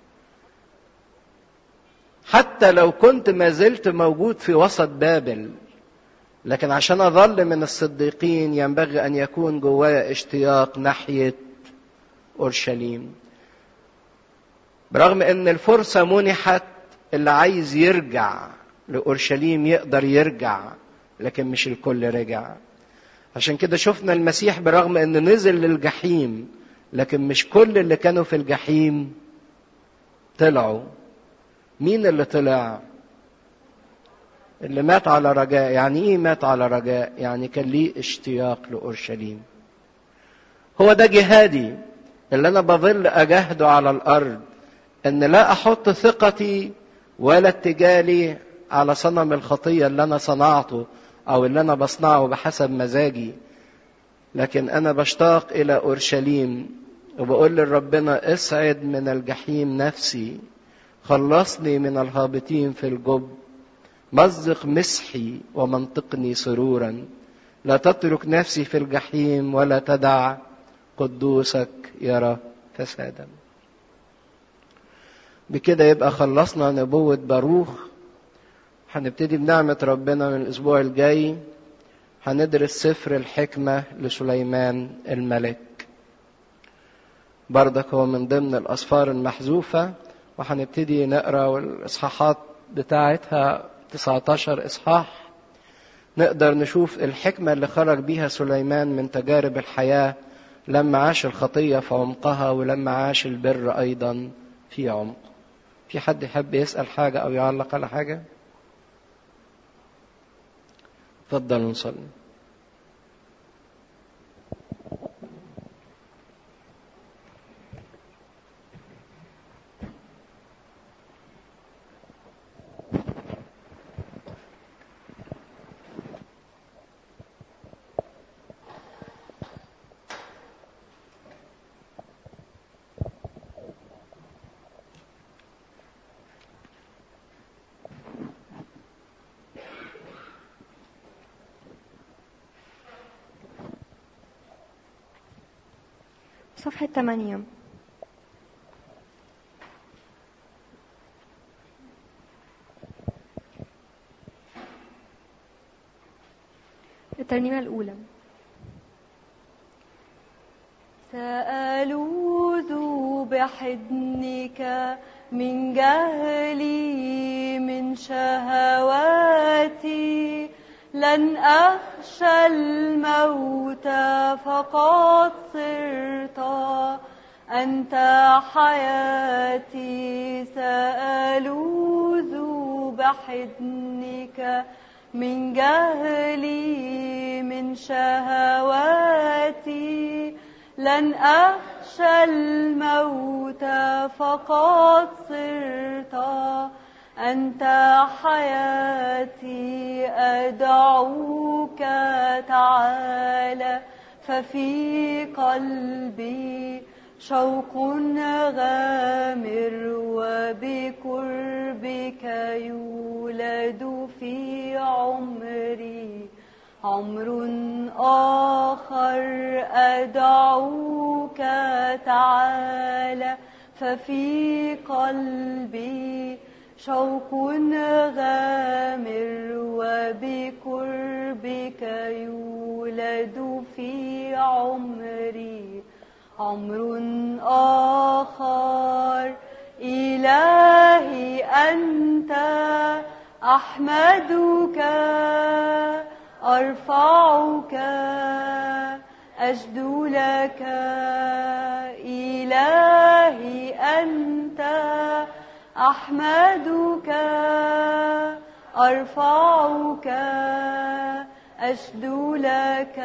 [SPEAKER 1] حتى لو كنت ما زلت موجود في وسط بابل لكن عشان اظل من الصديقين ينبغي ان يكون جوايا اشتياق ناحيه اورشليم برغم ان الفرصه منحت اللي عايز يرجع لاورشليم يقدر يرجع لكن مش الكل رجع عشان كده شفنا المسيح برغم انه نزل للجحيم لكن مش كل اللي كانوا في الجحيم طلعوا مين اللي طلع اللي مات على رجاء يعني ايه مات على رجاء يعني كان ليه اشتياق لاورشليم هو ده جهادي اللي انا بظل اجاهده على الارض ان لا احط ثقتي ولا اتجالي على صنم الخطيه اللي انا صنعته او اللي انا بصنعه بحسب مزاجي لكن انا بشتاق الى اورشليم وبقول لربنا اسعد من الجحيم نفسي خلصني من الهابطين في الجب مزق مسحي ومنطقني سرورا لا تترك نفسي في الجحيم ولا تدع قدوسك يرى فسادا بكده يبقى خلصنا نبوة باروخ هنبتدي بنعمة ربنا من الأسبوع الجاي هندرس سفر الحكمة لسليمان الملك بردك هو من ضمن الأسفار المحذوفة وهنبتدي نقرا والإصحاحات بتاعتها 19 إصحاح نقدر نشوف الحكمة اللي خرج بيها سليمان من تجارب الحياة لما عاش الخطية في عمقها ولما عاش البر أيضا في عمق في حد يحب يسأل حاجة أو يعلق على حاجة تفضل نصلي
[SPEAKER 2] صفحة 8 الترنيمة الأولى
[SPEAKER 3] سألوذ بحضنك من جهلي من شهواتي لن أخشى الموت فقد صرت أنت حياتي سألوذ بحضنك من جهلي من شهواتي لن أخشى الموت فقد صرت أنت حياتي أدعوك تعالى ففي قلبي شوق غامر وبقربك يولد في عمري عمر آخر أدعوك تعالى ففي قلبي شوق غامر وبقربك يولد في عمري عمر آخر إلهي أنت أحمدك أرفعك أجد لك إلهي أنت أحمدك أرفعك أشد لك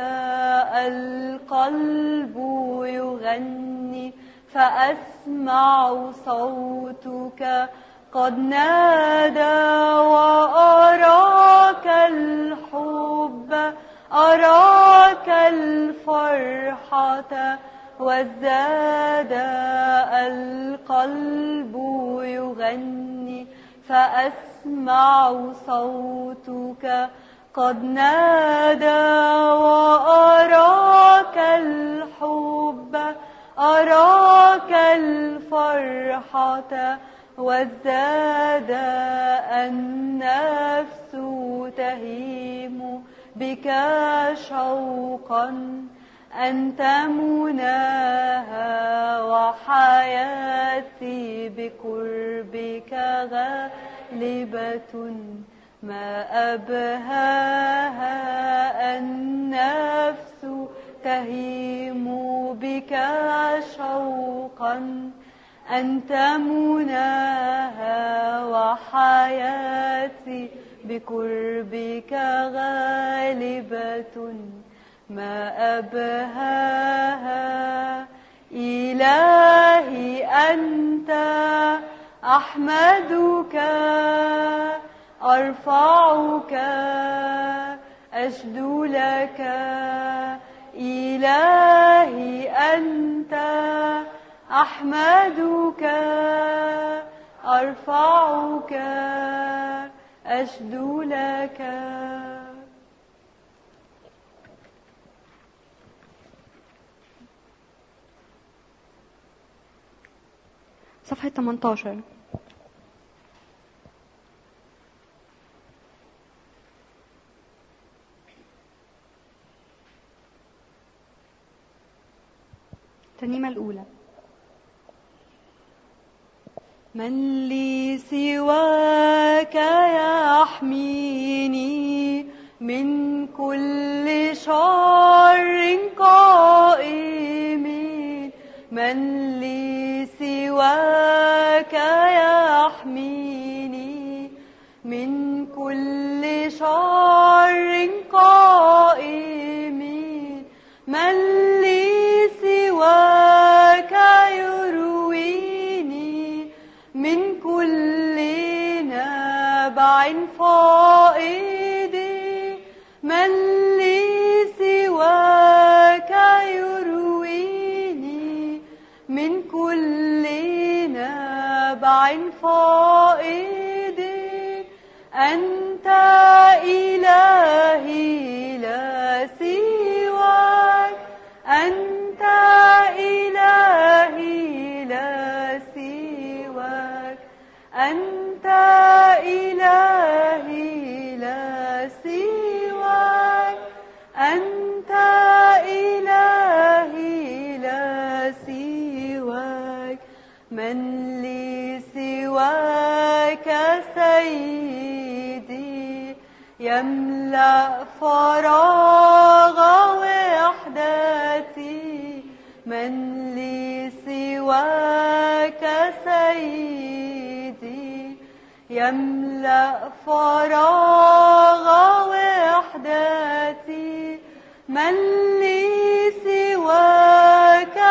[SPEAKER 3] القلب يغني فأسمع صوتك قد نادى وأراك الحب أراك الفرحة وازداد القلب يغني فأسمع صوتك قد نادى وأراك الحب أراك الفرحة وازداد النفس تهيم بك شوقا أنت مناها وحياتي بقربك غالبة ما أبهاها النفس تهيم بك شوقا أنت مناها وحياتي بقربك غالبة ما أبهاها إلهي أنت أحمدك أرفعك أشد لك إلهي أنت أحمدك أرفعك أشد لك
[SPEAKER 2] صفحة 18 الترنيمة الأولى
[SPEAKER 3] من لي سواك يحميني من كل شر قائم من لي سواك يحميني من كل شر قائم من لي سواك يرويني من كل نبع فائد من لي سواك يرويني من كل نبع فائد أنت إلهي لا سواك أنت إلهي لا سواك أنت إلهي لا سواك أنت إلهي لا سواك من لي سواك سيدي يملأ فراغ وحدتي من لي سواك سيدي يملأ فراغ وحدتي من لي سواك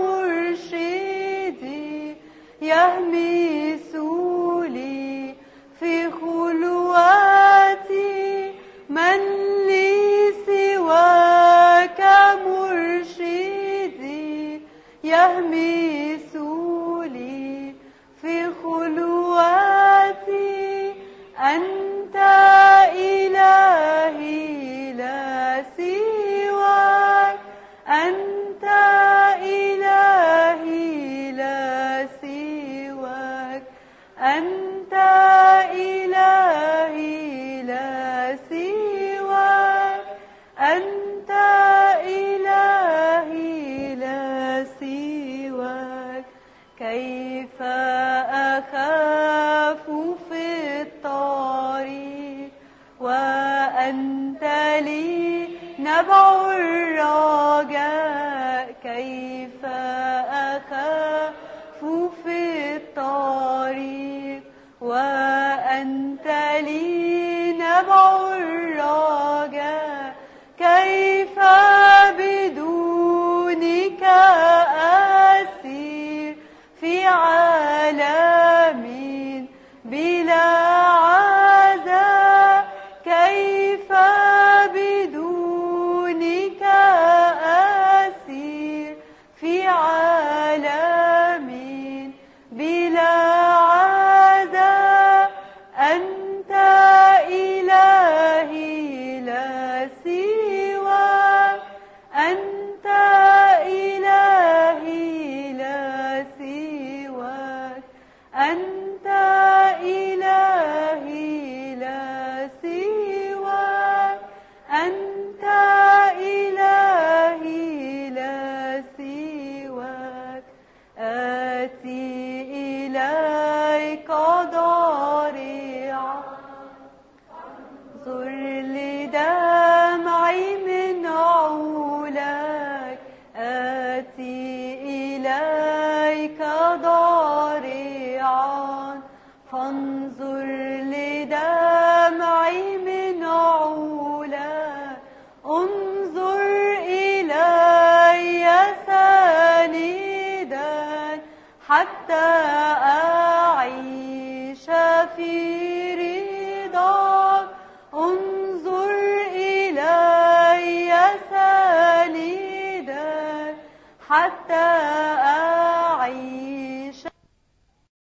[SPEAKER 3] مرشدي يهمس لي في خلواتي من لي سواك مرشدي يهمس لي في خلواتي أنت إلهي لا سواك انظر لدمعي من علا انظر إلي ساندا حتى أعيش في رضاك انظر إلي ساندا حتى أعيش